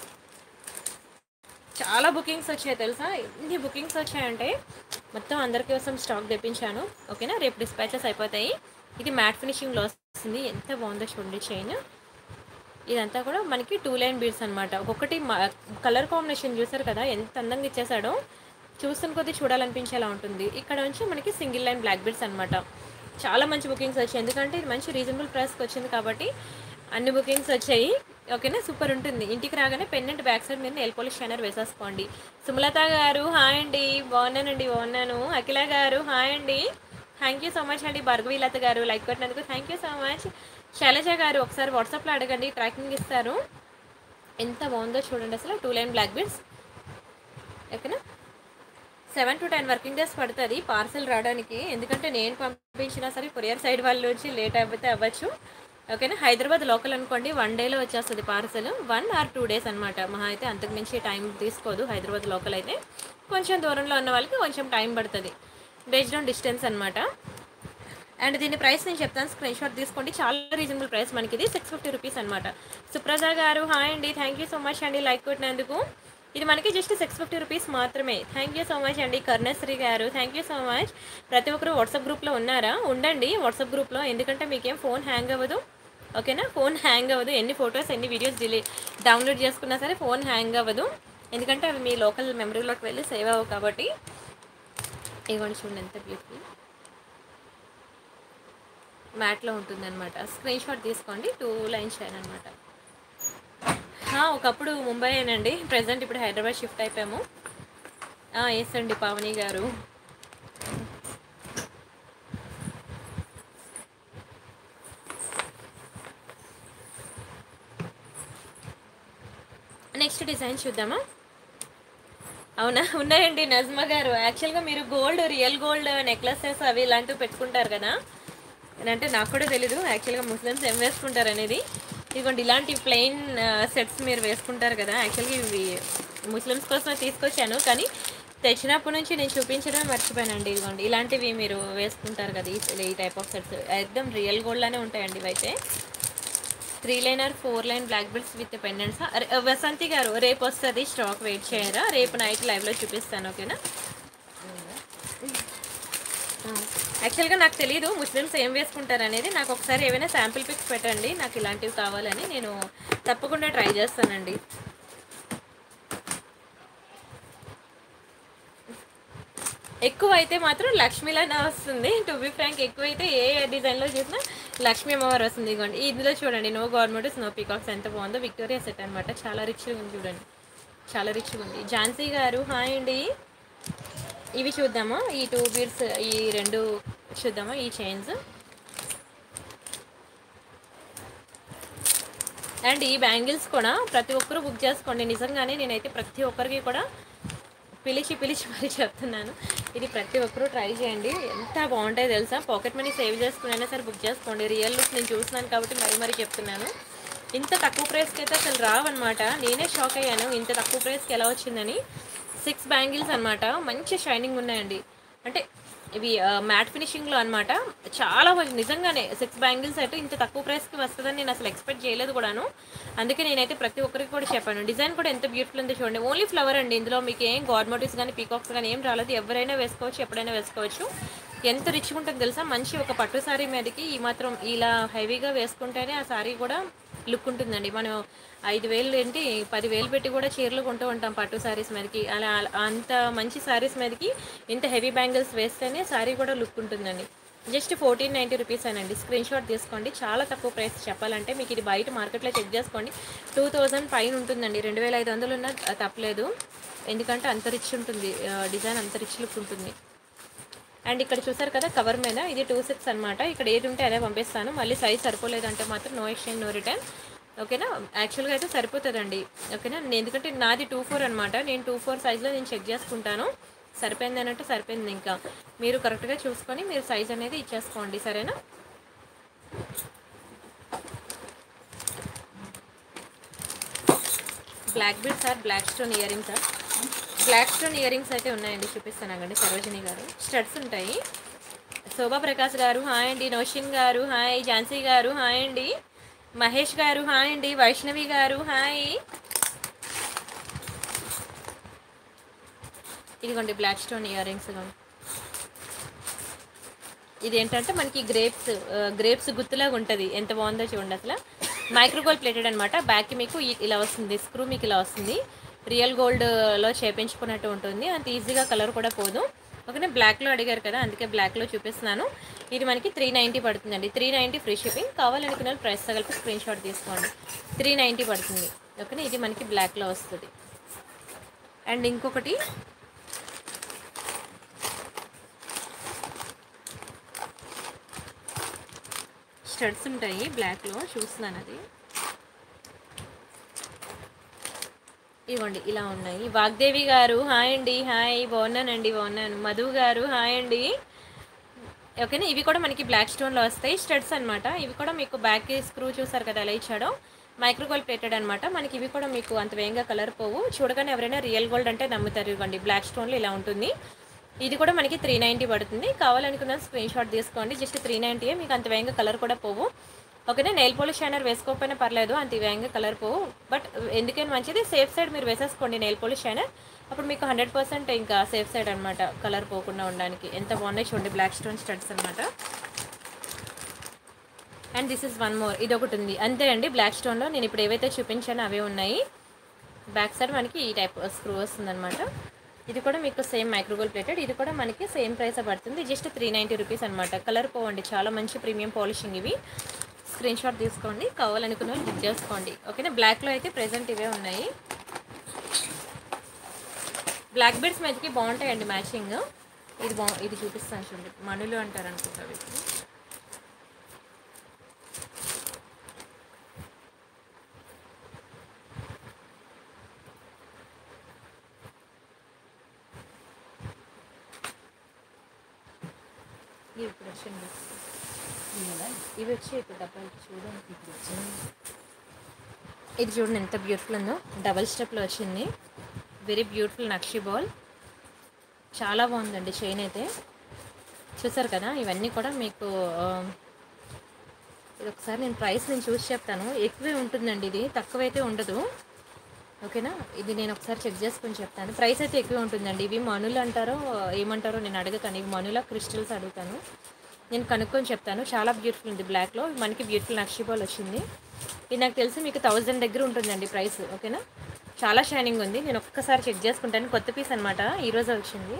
చాలా బుకింగ్స్ వచ్చాయి తెలుసా ఎన్ని బుకింగ్స్ వచ్చాయంటే మొత్తం అందరి కోసం స్టాక్ తెప్పించాను ఓకేనా రేపు డిస్పాచెస్ అయిపోతాయి ఇది మ్యాట్ ఫినిషింగ్లో వస్తుంది ఎంత బాగుందో చూడండి చైన్ ఇదంతా కూడా మనకి టూ లైన్ బీడ్స్ అనమాట ఒక్కొక్కటి కలర్ కాంబినేషన్ చూసారు కదా ఎంత అందంగా ఇచ్చేసాడో చూస్తున్న కొద్దీ చూడాలనిపించేలా ఉంటుంది ఇక్కడ నుంచి మనకి సింగిల్ లైన్ బ్లాక్ బీడ్స్ అనమాట చాలా మంచి బుకింగ్స్ వచ్చాయి ఎందుకంటే ఇది మంచి రీజనబుల్ ప్రైస్కి వచ్చింది కాబట్టి అన్ని బుకింగ్స్ వచ్చాయి ఓకేనా సూపర్ ఉంటుంది ఇంటికి రాగానే పెన్నెంట్ బ్యాక్ సైడ్ మీరు నెల్ పోలిష్ షైనర్ వేసేసుకోండి సుమలత గారు హాయ్ అండి బాగున్నానండి బాగున్నాను అఖిల గారు హాయ్ అండి థ్యాంక్ యూ సో మచ్ అండి భార్గవీలత గారు లైక్ కొట్టినందుకు thank you so much Shailaja గారు ఒకసారి వాట్సాప్లో అడగండి ట్రాకింగ్ ఇస్తారు ఎంత బాగుందో చూడండి అసలు టూ లైన్ బ్లాక్ బీడ్స్ ఓకేనా seven to ten working days పడుతుంది పార్సల్ రావడానికి ఎందుకంటే నేను పంపించినా సరే కొరియర్ సైడ్ వాళ్ళు వచ్చి లేట్ అయిపోతే అవ్వచ్చు ఓకేనా హైదరాబాద్ లోకల్ అనుకోండి వన్ డేలో వచ్చేస్తుంది parcel one or two days అనమాట మహా అయితే అంతకుమించి టైం తీసుకోదు హైదరాబాద్ లోకల్ అయితే కొంచెం దూరంలో ఉన్న వాళ్ళకి కొంచెం టైం పడుతుంది బేస్డ్ ఆన్ డిస్టెన్స్ అనమాట అండ్ దీని ప్రైస్ నేను చెప్తాను స్క్రీన్ షాట్ తీసుకోండి చాలా రీజనబుల్ ప్రైస్ మనకి ఇది సిక్స్ ఫిఫ్టీ రూపీస్ అనమాట సుప్రజ గారు హాయ్ అండి థ్యాంక్ యూ సో మచ్ అండి లైక్ కొట్టినందుకు ఇది మనకి జస్ట్ సిక్స్ ఫిఫ్టీ రూపీస్ మాత్రమే థ్యాంక్ యూ సో మచ్ అండి కర్ణశ్రీ గారు థ్యాంక్ యూ సో మచ్ ప్రతి ఒక్కరు వాట్సాప్ గ్రూప్లో ఉన్నారా ఉండండి వాట్సాప్ గ్రూప్లో ఎందుకంటే మీకేం ఫోన్ హ్యాంగ్ అవ్వదు ఓకేనా ఫోన్ హ్యాంగ్ అవ్వదు ఎన్ని ఫొటోస్ ఎన్ని వీడియోస్ డిలే డౌన్లోడ్ చేసుకున్నా సరే ఫోన్ హ్యాంగ్ అవ్వదు ఎందుకంటే అవి మీ లోకల్ మెమరీలోకి వెళ్ళి సేవ్ అవ్వవు కాబట్టి ఇవ్వండి చూడండి ఎంత బ్యూటిఫుల్ మ్యాట్లో ఉంటుందన్నమాట స్క్రీన్ షాట్ తీసుకోండి టూ లైన్స్ అనమాట ఒకప్పుడు ముంబై ఏనండి ప్రజెంట్ ఇప్పుడు హైదరాబాద్ షిఫ్ట్ అయిపోయాము ఎస్ అండి పావని గారు నెక్స్ట్ డిజైన్ చూద్దామా అవునా ఉన్నాయండి నజ్మా గారు యాక్చువల్గా మీరు గోల్డ్ రియల్ గోల్డ్ నెక్లెసెస్ అవి ఇలాంటివి పెట్టుకుంటారు కదా అంటే నాకు కూడా తెలీదు యాక్చువల్గా ముస్లిమ్స్ ఏం వేసుకుంటారు అనేది ఇదిగోండి ఇలాంటి ప్లెయిన్ సెట్స్ మీరు వేసుకుంటారు కదా యాక్చువల్గా ఇవి ముస్లిమ్స్ కోసమే తీసుకొచ్చాను కానీ తెచ్చినప్పటి నుంచి నేను చూపించడం మర్చిపోయానండి ఇదిగోండి ఇలాంటివి మీరు వేసుకుంటారు కదా ఈ ఈ టైప్ ఆఫ్ సెట్స్ ఎక్దమ్ రియల్ గోల్డ్లానే ఉంటాయండి ఇవైతే three liner four line black belts with pendants Vasanthi గారు రేపు వస్తుంది స్టాక్ వెయిట్ చేయరా రేపు నైట్ లైవ్లో చూపిస్తాను ఓకేనా యాక్చువల్గా నాకు తెలియదు ముస్లిమ్స్ ఏం వేసుకుంటారు అనేది నాకు ఒకసారి ఏమైనా శాంపిల్ పిక్స్ పెట్టండి నాకు ఇలాంటివి కావాలని నేను తప్పకుండా ట్రై చేస్తానండి ఎక్కువ అయితే మాత్రం లక్ష్మీలానే వస్తుంది టు బి ఫ్రాంక్ ఎక్కువ అయితే ఏ డిజైన్లో చూసినా లక్ష్మీ అమ్మవారు వస్తుంది ఇదిగోండి ఇందులో చూడండి నో గవర్నమెంట్ స్నో పీకాక్స్ ఎంత బాగుందో విక్టోరియా సెట్ అనమాట చాలా రిచ్గా ఉంది చూడండి చాలా రిచ్గా ఉంది ఝాన్సీ గారు హాయ్ అండి ఇవి చూద్దామా ఈ టూ బీర్స్ ఈ రెండు చూద్దామా ఈ చైన్స్ అండ్ ఈ బ్యాంగిల్స్ కూడా ప్రతి ఒక్కరూ బుక్ చేసుకోండి నిజంగానే నేనైతే ప్రతి ఒక్కరికి కూడా పిలిచి పిలిచి మరి చెప్తున్నాను ఇది ప్రతి ఒక్కరూ ట్రై చేయండి ఎంత బాగుంటాయో తెలుసా పాకెట్ మనీ సేవ్ చేసుకునైనా సరే బుక్ చేసుకోండి రియల్ లుక్ నేను చూస్తున్నాను కాబట్టి మరీ మరీ చెప్తున్నాను ఇంత తక్కువ ప్రైస్కి అయితే అసలు రావన్నమాట నేనే షాక్ అయ్యాను ఇంత తక్కువ ప్రైస్కి ఎలా వచ్చిందని సిక్స్ బ్యాంగిల్స్ అనమాట మంచి షైనింగ్ ఉన్నాయండి అంటే ఇవి మ్యాట్ ఫినిషింగ్లో అనమాట చాలా మంచి నిజంగానే సిక్స్ బ్యాంగిల్స్ అయితే ఇంత తక్కువ ప్రైస్కి వస్తుందని నేను అసలు ఎక్స్పెక్ట్ చేయలేదు కూడాను అందుకే నేనైతే ప్రతి ఒక్కరికి కూడా చెప్పాను డిజైన్ కూడా ఎంత బ్యూటిఫుల్ ఉందో చూడండి ఓన్లీ ఫ్లవర్ అండి ఇందులో మీకు ఏం గాడ్ మోటివ్స్ కానీ పీకాక్స్ కానీ ఏం రాలేదు ఎవరైనా వేసుకోవచ్చు ఎప్పుడైనా వేసుకోవచ్చు ఎంత రిచ్గా ఉంటుందో తెలుసా మంచి ఒక పట్టు సారీ మీదకి ఈ మాత్రం ఇలా హెవీగా వేసుకుంటేనే ఆ సారీ కూడా లుక్ ఉంటుందండి మనం ఐదు వేలు ఏంటి పదివేలు పెట్టి కూడా చీరలు కొంటూ ఉంటాం పట్టు శారీస్ మీదకి అలా అలా- అంత మంచి శారీస్ మీదకి ఇంత హెవీ బ్యాంగిల్స్ వేస్తేనే శారీ కూడా లుక్ ఉంటుందండి జస్ట్ ఫోర్టీన్ నైంటీ రూపీస్ అనండి స్క్రీన్ షాట్ తీసుకోండి చాలా తక్కువ ప్రైస్ చెప్పాలంటే మీకు ఇది బయట మార్కెట్లో చెక్ చేసుకోండి టూ థౌజండ్ పైన ఉంటుందండి రెండు వేల ఐదు వందలు ఉన్న తప్పలేదు ఎందుకంటే అంత రిచ్ ఉంటుంది డిజైన్ అంత రిచ్ లుక్ ఉంటుంది అండ్ ఇక్కడ చూసారు కదా కవర్ మీద ఇది టూ సిక్స్ అనమాట ఇక్కడ ఏది ఉంటే అదే పంపిస్తాను మళ్ళీ సైజ్ సరిపోలేదంటే మాత్రం నో ఎక్స్చేంజ్ నో రిటర్న్ ఓకేనా యాక్చువల్గా అయితే సరిపోతుందండి ఓకేనా నేను ఎందుకంటే నాది టూ ఫోర్ అనమాట నేను టూ ఫోర్ సైజ్లో నేను చెక్ చేసుకుంటాను సరిపోయింది అని అంటే సరిపోయింది ఇంకా మీరు కరెక్ట్గా చూసుకొని మీరు సైజ్ అనేది ఇచ్చేసుకోండి సరేనా black beads or black stone earrings or black stone earrings అయితే ఉన్నాయండి చూపిస్తాను అండి సరోజిని గారు స్టడ్స్ ఉంటాయి శోభా ప్రకాష్ గారు హాయ్ అండి నౌషిన్ గారు హాయ్ ఝాన్సీ గారు హాయ్ అండి మహేష్ గారు హాయ్ అండి వైష్ణవి గారు హాయ్ ఇదిగోండి బ్లాక్ స్టోన్ ఇయర్ రింగ్స్ ఇది ఏంటంటే మనకి గ్రేప్స్ గ్రేప్స్ గుర్తులాగా ఉంటుంది ఎంత బాగుందో చూడండి అసలు మైక్రోగోల్డ్ ప్లేటెడ్ అనమాట బ్యాక్కి మీకు ఇ- ఇలా వస్తుంది స్క్రూ మీకు ఇలా వస్తుంది రియల్ గోల్డ్లో చేపించుకున్నట్టు ఉంటుంది అంత ఈజీగా కలర్ కూడా పోదు ఓకేనా బ్లాక్లో అడిగారు కదా అందుకే బ్లాక్లో చూపిస్తున్నాను ఇది మనకి త్రీ నైంటీ పడుతుందండి త్రీ నైంటీ ఫ్రీ షిప్పింగ్ కావాలనుకున్న వాళ్ళు ప్రైస్ తగలిపి స్క్రీన్ షాట్ తీసుకోండి త్రీ నైంటీ పడుతుంది ఓకేనా ఇది మనకి బ్లాక్లో వస్తుంది అండ్ ఇంకొకటి స్టడ్స్ ఉంటాయి బ్లాక్లో చూస్తున్నాను అది ఇవ్వండి ఇలా ఉన్నాయి వాగ్దేవి గారు హాయ్ అండి హాయ్ బాగున్నానండి బాగున్నాను మధు గారు హాయ్ అండి ఓకేనా ఇవి కూడా మనకి బ్లాక్ స్టోన్లో వస్తాయి స్టడ్స్ అనమాట ఇవి కూడా మీకు బ్యాక్ స్క్రూ చూసారు కదా ఎలా ఇచ్చాడో మైక్రోగోల్డ్ ప్లేటెడ్ అనమాట మనకి ఇవి కూడా మీకు అంత వేగంగా కలర్ పోవు చూడగానే ఎవరైనా రియల్ గోల్డ్ అంటే నమ్ముతారు ఇవ్వండి బ్లాక్ స్టోన్లో ఇలా ఉంటుంది ఇది కూడా మనకి త్రీ నైంటీ పడుతుంది కావాలనుకున్న స్క్రీన్ షాట్ తీసుకోండి జస్ట్ త్రీ నైంటీయే మీకు అంత వేగంగా కలర్ కూడా పోవు ఓకేనా నెయిల్ పాలిష్ షైనర్ వేసుకోకపోయినా పర్లేదు అంత వేగంగా కలర్ పోవు బట్ ఎందుకని మంచిది సేఫ్ సైడ్ మీరు వేసేసుకోండి నెయిల్ పాలిష్ షైనర్ అప్పుడు మీకు హండ్రెడ్ పర్సెంట్ ఇంకా సేఫ్ సైడ్ అనమాట కలర్ పోకుండా ఉండడానికి ఎంత బాగున్నాయి చూడండి బ్లాక్ స్టోన్ స్టడ్స్ అనమాట and this is one more ఇది ఒకటి ఉంది అంతే అండి బ్లాక్ స్టోన్లో నేను ఇప్పుడు ఏవైతే చూపించానో అవే ఉన్నాయి బ్యాక్ సైడ్ మనకి ఈ టైప్ స్క్రూ వస్తుంది అనమాట ఇది కూడా మీకు సేమ్ మైక్రోగోల్ ప్లేటెడ్ ఇది కూడా మనకి సేమ్ ప్రైస్ పడుతుంది జస్ట్ త్రీ నైంటీ రూపీస్ అనమాట కలర్ పోవండి చాలా మంచి ప్రీమియం పాలిషింగ్ ఇవి స్క్రీన్ షాట్ తీసుకోండి కావాలనుకున్న వాళ్ళు బుక్ చేసుకోండి ఓకేనా బ్లాక్లో అయితే ప్రెజెంట్ ఇవే ఉన్నాయి బ్లాక్ బెడ్స్ మీదకి బాగుంటాయండి మ్యాచింగ్ ఇది బా ఇది చూపిస్తాను చూడండి మనులు అంటారు అనుకుంటా వీటిని ఇది ఇప్పుడు వచ్చింది ఇవి వచ్చి ఇప్పుడు డబ్బాలు చూడండి ఇది చూడండి ఎంత బ్యూటిఫుల్ ఉందో డబల్ స్టెప్లో వచ్చింది వెరీ బ్యూటిఫుల్ నక్షి బాల్ చాలా బాగుందండి చైన్ అయితే చూసారు కదా ఇవన్నీ కూడా మీకు ఆ, ఇది ఒకసారి నేను ప్రైస్ నేను చూసి చెప్తాను ఎక్కువే ఉంటుందండి ఇది తక్కువైతే ఉండదు ఓకేనా ఇది నేను ఒకసారి చెక్ చేసుకొని చెప్తాను ప్రైస్ అయితే ఎక్కువే ఉంటుందండి ఇవి మనులు అంటారో ఏమంటారో నేను అడుగుతాను ఇవి మనుల క్రిస్టల్స్ అడుగుతాను నేను కనుక్కొని చెప్తాను చాలా బ్యూటిఫుల్ ఉంది బ్లాక్లో మనకి బ్యూటిఫుల్ నక్షి బాల్ వచ్చింది ఇది నాకు తెలిసి మీకు థౌజండ్ దగ్గర ఉంటుందండి ప్రైస్ ఓకేనా చాలా షైనింగ్ ఉంది నేను ఒక్కసారి చెక్ చేసుకుంటాను కొత్త పీస్ అనమాట ఈరోజే వచ్చింది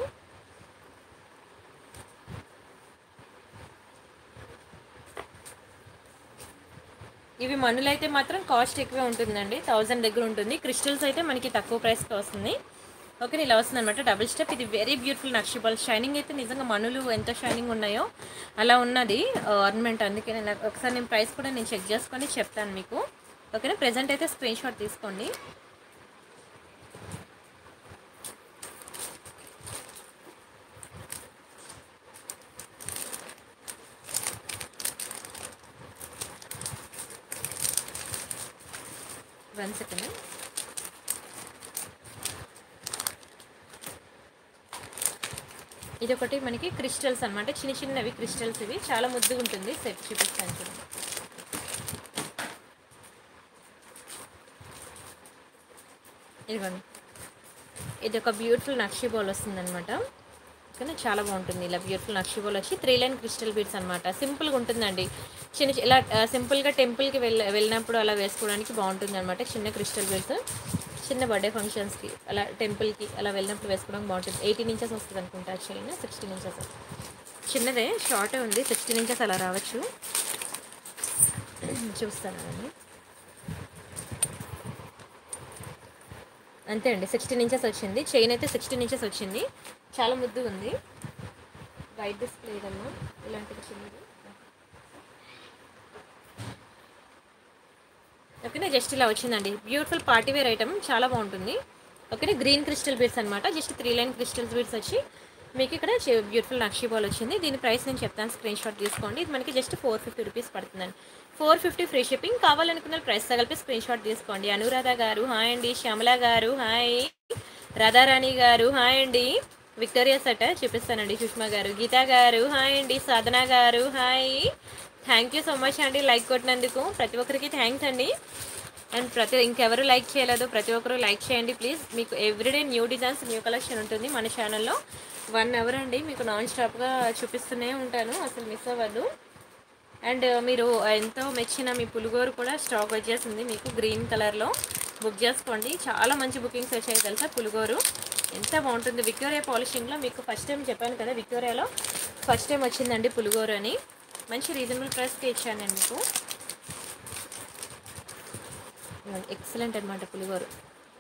ఇవి మనులు అయితే మాత్రం కాస్ట్ ఎక్కువే ఉంటుందండి థౌజండ్ దగ్గర ఉంటుంది క్రిస్టల్స్ అయితే మనకి తక్కువ ప్రైస్కి వస్తుంది ఓకే ఇలా వస్తుంది అనమాట డబుల్ స్టెప్ ఇది వెరీ బ్యూటిఫుల్ నక్షిబల్ షైనింగ్ అయితే నిజంగా మనులు ఎంత షైనింగ్ ఉన్నాయో అలా ఉన్నది ఆర్నమెంట్ అందుకే నేను ఒకసారి నేను ప్రైస్ కూడా నేను చెక్ చేసుకొని చెప్తాను మీకు ఓకేనా ప్రెజెంట్ అయితే స్క్రీన్ షాట్ తీసుకోండి వన్ సెకండ్ ఇది ఒకటి మనకి క్రిస్టల్స్ అన్నమాట చిన్న చిన్నవి క్రిస్టల్స్ ఇవి చాలా ముద్దుగా ఉంటుంది సెట్ చూపిస్తాను చూడండి ఇదిగోండి ఇది ఒక బ్యూటిఫుల్ నక్షి బౌల్ వస్తుంది అనమాట కానీ చాలా బాగుంటుంది ఇలా బ్యూటిఫుల్ నక్షి బౌల్ వచ్చి త్రీ లైన్ క్రిస్టల్ బీడ్స్ అనమాట సింపుల్గా ఉంటుందండి చిన్న చి- ఇలా ఆ, సింపుల్గా టెంపుల్కి వెళ్ళ వెళ్ళినప్పుడు అలా వేసుకోవడానికి బాగుంటుంది అనమాట చిన్న క్రిస్టల్ బీడ్స్ చిన్న బర్త్డే ఫంక్షన్స్కి అలా టెంపుల్కి అలా వెళ్ళినప్పుడు వేసుకోవడానికి బాగుంటుంది ఎయిటీన్ ఇంచెస్ వస్తుంది అనుకుంటా చైన్ సిక్స్టీన్ ఇంచెస్ చిన్నదే షార్టే ఉంది సిక్స్టీన్ ఇంచెస్ అలా రావచ్చు చూస్తానండి అంతే అండి సిక్స్టీన్ ఇంచెస్ వచ్చింది చైన్ అయితే సిక్స్టీన్ ఇంచెస్ వచ్చింది చాలా ముద్దుగా ఉంది వైట్ డిస్ప్లే ఏదమ్మా ఇలాంటిది చిన్నది ఓకేనా జస్ట్ ఇలా వచ్చిందండి బ్యూటిఫుల్ పార్టీ వేర్ ఐటమ్ చాలా బాగుంటుంది ఓకేనా గ్రీన్ క్రిస్టల్ బీడ్స్ అనమాట just three line crystal beads వచ్చి మీకు ఇక్కడ బ్యూటిఫుల్ నక్షి బాల్ వచ్చింది దీని ప్రైస్ నేను చెప్తాను స్క్రీన్ షాట్ తీసుకోండి ఇది మనకి జస్ట్ ఫోర్ ఫిఫ్టీ రూపీస్ పడుతుందండి ఫోర్ ఫిఫ్టీ ఫ్రీ షిప్పింగ్ కావాలనుకున్న ప్రైస్ తగిలిపి స్క్రీన్ షాట్ తీసుకోండి అనురాధ గారు హాయ్ అండి శ్యామల గారు హాయ్ రాధారాణి గారు హాయ్ అండి విక్టోరియా సెట్ చూపిస్తానండి సుష్మా గారు గీతా గారు హాయ్ అండి సాధన గారు hi thank you so much అండి లైక్ కొట్టినందుకు ప్రతి ఒక్కరికి థ్యాంక్స్ అండి అండ్ ప్రతి ఇంకెవరు లైక్ చేయలేదు ప్రతి ఒక్కరు లైక్ చేయండి ప్లీజ్ మీకు everyday new designs new collection ఉంటుంది మన ఛానల్లో వన్ అవర్ అండి మీకు నాన్ స్టాప్గా చూపిస్తూనే ఉంటాను అసలు మిస్ అవ్వద్దు అండ్ మీరు ఎంతో మెచ్చిన మీ పులిగోరు కూడా స్టాక్ వచ్చేసింది మీకు గ్రీన్ కలర్లో బుక్ చేసుకోండి చాలా మంచి బుకింగ్స్ వచ్చాయి తెలుసా పులిగోరు ఎంత బాగుంటుంది విక్టోరియా పాలిషింగ్లో మీకు ఫస్ట్ టైం చెప్పాను కదా విక్టోరియాలో ఫస్ట్ టైం వచ్చిందండి పులిగోరు అని మంచి రీజనబుల్ ప్రైస్కి ఇచ్చాను నేను మీకు ఎక్సలెంట్ అనమాట పులిగోరు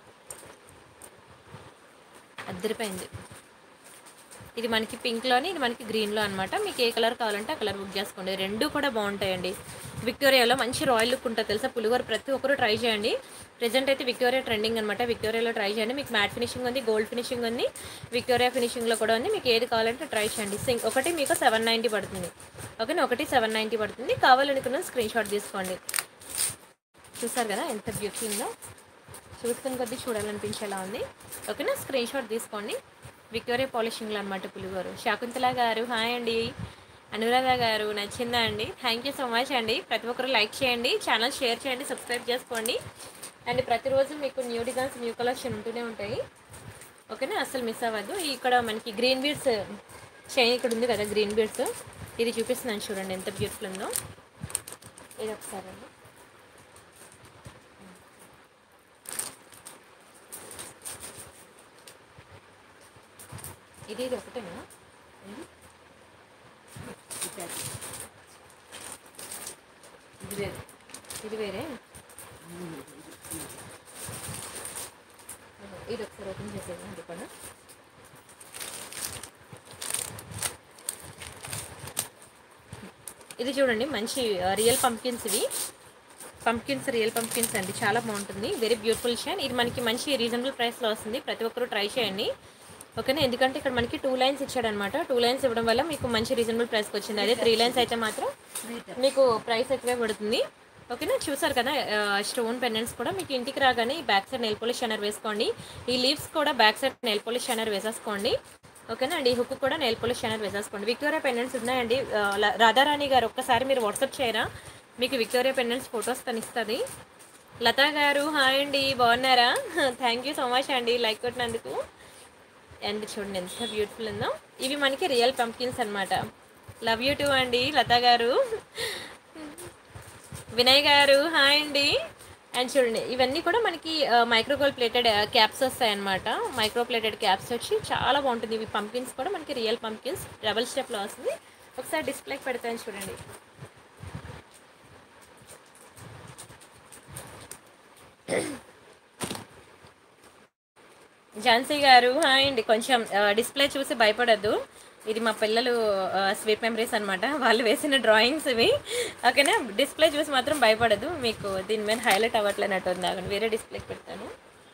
అద్దరిపోయింది ఇది మనకి పింక్లోని ఇది మనకి గ్రీన్లో అనమాట మీకు ఏ కలర్ కావాలంటే ఆ కలర్ బుక్ చేసుకోండి రెండు కూడా బాగుంటాయండి విక్టోరియాలో మంచి రాయల్ లుక్ ఉంటుంది తెలుసా పులిగోరు ప్రతి ఒక్కరు ట్రై చేయండి ప్రెజెంట్ అయితే విక్టోరియా ట్రెండింగ్ అనమాట విక్టోరియాలో ట్రై చేయండి మీకు మ్యాట్ ఫినిషింగ్ ఉంది గోల్డ్ ఫినిషింగ్ ఉంది విక్టోరియా ఫినిషింగ్లో కూడా ఉంది మీకు ఏది కావాలంటే ట్రై చేయండి సింగ్ ఒకటి మీకు సెవెన్ నైంటీ పడుతుంది ఓకేనా ఒకటి సెవెన్ నైంటీ పడుతుంది కావాలనుకున్న స్క్రీన్ షాట్ తీసుకోండి చూసారు కదా ఎంత బ్యూటిఫుల్ ఉందో చూస్తున్న కొద్దీ చూడాలనిపించేలా ఉంది ఓకేనా స్క్రీన్ షాట్ తీసుకోండి విక్టోరియా పాలిషింగ్లో అనమాట పులిగోరు శాకుంతల గారు హాయ్ అండి అనురాధ గారు నచ్చిందా అండి థ్యాంక్ యూ సో మచ్ అండి ప్రతి ఒక్కరు లైక్ చేయండి ఛానల్ షేర్ చేయండి సబ్స్క్రైబ్ చేసుకోండి అండ్ ప్రతిరోజు మీకు న్యూ డిజైన్స్ న్యూ కలెక్షన్ ఉంటూనే ఉంటాయి ఓకేనా అస్సలు మిస్ అవ్వద్దు ఇక్కడ మనకి గ్రీన్ బీడ్స్ చైన్ ఇక్కడ ఉంది కదా గ్రీన్ బీడ్స్ ఇది చూపిస్తున్నాను చూడండి ఎంత బ్యూటిఫుల్ ఉందో ఇది ఒకసారి అండి ఇది ఇది ఒకటేనా ఇది ఇది వేరు ఇది వేరే ఇది ఒకసారి ఓపెన్ చేసేది అది కూడా ఇది చూడండి మంచి రియల్ పంప్కిన్స్ ఇవి పంప్కిన్స్ రియల్ పంప్కిన్స్ అండి చాలా బాగుంటుంది వెరీ బ్యూటిఫుల్ షైన్ ఇది మనకి మంచి రీజనబుల్ ప్రైస్లో వస్తుంది ప్రతి ఒక్కరూ ట్రై చేయండి ఓకేనా ఎందుకంటే ఇక్కడ మనకి టూ లైన్స్ ఇచ్చాడనమాట టూ లైన్స్ ఇవ్వడం వల్ల మీకు మంచి రీజనబుల్ ప్రైస్కి వచ్చింది అదే త్రీ లైన్స్ అయితే మాత్రం మీకు ప్రైస్ ఎక్కువే పడుతుంది ఓకేనా చూసారు కదా స్టోన్ పెండెంట్స్ కూడా మీకు ఇంటికి రాగానే ఈ back side nail polish shiner వేసుకోండి ఈ లీవ్స్ కూడా back side nail polish shiner వేసేసుకోండి ఓకేనా అండి ఈ హుక్ కూడా నెల్ పోలిష్ షనర్ వేసేసుకోండి విక్టోరియా పెండెంట్స్ ఉన్నాయండి ఆ, ల- రాధారాణి గారు ఒక్కసారి మీరు వాట్సాప్ చేయరా మీకు విక్టోరియా పెండెంట్స్ ఫొటోస్ తనిస్తుంది లతా గారు హాయ్ అండి బాగున్నారా థ్యాంక్ యూ సో మచ్ అండి లైక్ కొట్టినందుకు అండ్ చూడండి ఎంత బ్యూటిఫుల్ ఉందో ఇవి మనకి రియల్ పంప్కిన్స్ అన్నమాట లవ్ యూ టూ అండి లతా గారు వినయ్ గారు హాయ్ అండి అండ్ చూడండి ఇవన్నీ కూడా మనకి మైక్రోగోల్ ప్లేటెడ్ క్యాప్స్ వస్తాయి అనమాట మైక్రో ప్లేటెడ్ క్యాప్స్ వచ్చి చాలా బాగుంటుంది ఇవి పంప్కిన్స్ కూడా మనకి రియల్ పంప్కిన్స్ డబల్ స్టెప్లో వస్తుంది ఒకసారి డిస్ప్లేకి పెడతాను చూడండి ఝాన్సీ గారు హాయ్ అండి కొంచెం డిస్ప్లే చూసి భయపడద్దు ఇది మా పిల్లలు స్వీట్ మెమరీస్ అనమాట వాళ్ళు వేసిన డ్రాయింగ్స్ ఇవి ఓకేనా డిస్ప్లే చూసి మాత్రం భయపడదు మీకు దీని మీద హైలైట్ అవ్వట్లేనట్టు ఉంది ఆగండి వేరే డిస్ప్లేకి పెడతాను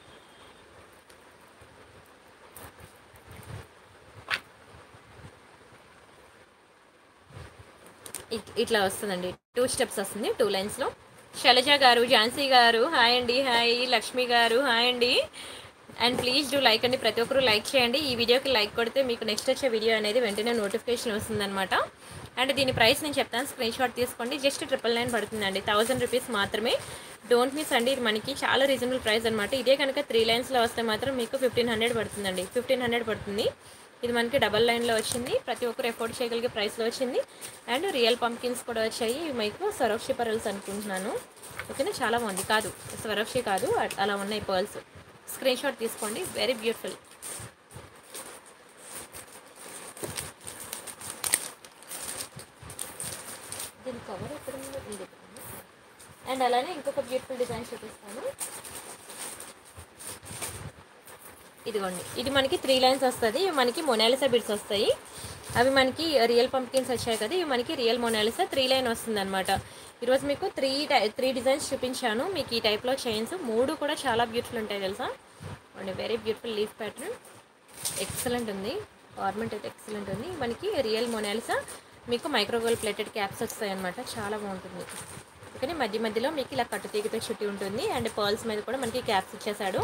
ఇట్- ఇట్లా వస్తుందండి టూ స్టెప్స్ వస్తుంది టూ లైన్స్లో శైలజ గారు ఝాన్సీ గారు హాయ్ అండి హాయ్ లక్ష్మి గారు హాయ్ అండి అండ్ ప్లీజ్ డూ లైక్ అండి ప్రతి ఒక్కరు లైక్ చేయండి ఈ వీడియోకి లైక్ కొడితే మీకు నెక్స్ట్ వచ్చే వీడియో అనేది వెంటనే నోటిఫికేషన్ వస్తుందన్నమాట అండ్ దీని ప్రైస్ నేను చెప్తాను స్క్రీన్ షాట్ తీసుకోండి జస్ట్ ట్రిపుల్ నైన్ పడుతుందండి థౌసండ్ రూపీస్ మాత్రమే డోంట్ మిస్ అండి ఇది మనకి చాలా రీజనబుల్ ప్రైస్ అనమాట ఇదే కనుక త్రీ లైన్స్లో వస్తే మాత్రం మీకు ఫిఫ్టీన్ హండ్రెడ్ పడుతుందండి ఫిఫ్టీన్ హండ్రెడ్ పడుతుంది ఇది మనకి డబల్ లైన్లో వచ్చింది ప్రతి ఒక్కరు ఎఫోర్డ్ చేయగలిగే ప్రైస్లో వచ్చింది అండ్ రియల్ పంకిన్స్ కూడా వచ్చాయి ఇవి మీకు సరోక్షి పర్ల్స్ అనుకుంటున్నాను ఓకేనా చాలా బాగుంది కాదు స్వరక్షి కాదు అ- అలా ఉన్నాయి పర్ల్స్ స్క్రీన్ షాట్ తీసుకోండి వెరీ బ్యూటిఫుల్ దీని కవర్ ఎక్కడ ఉందో ఇది అండ్ అలానే ఇంకొక బ్యూటిఫుల్ డిజైన్ చూపిస్తాను ఇదిగోండి ఇది మనకి త్రీ లైన్స్ వస్తుంది ఇవి మనకి మొనాలిసా బిడ్స్ వస్తాయి అవి మనకి రియల్ పంప్కిన్స్ వచ్చాయి కదా ఇవి మనకి రియల్ మొనాలిసా త్రీ లైన్ వస్తుంది అనమాట ఈరోజు మీకు త్రీ టై త్రీ డిజైన్స్ చూపించాను మీకు ఈ టైప్లో చైన్స్ మూడు కూడా చాలా బ్యూటిఫుల్ ఉంటాయి తెలుసా and very beautiful leaf pattern excellent ఉంది ఆర్మెంట్ అయితే ఎక్సలెంట్ ఉంది మనకి రియల్ మొనాలిసా మీకు మైక్రోవేవ్ ప్లేటెడ్ క్యాప్స్ వస్తాయి అనమాట చాలా బాగుంటుంది ఓకే మధ్య మధ్యలో మీకు ఇలా కట్టు తీగతో చుట్టి ఉంటుంది అండ్ పర్ల్స్ మీద కూడా మనకి క్యాప్స్ ఇచ్చేసాడు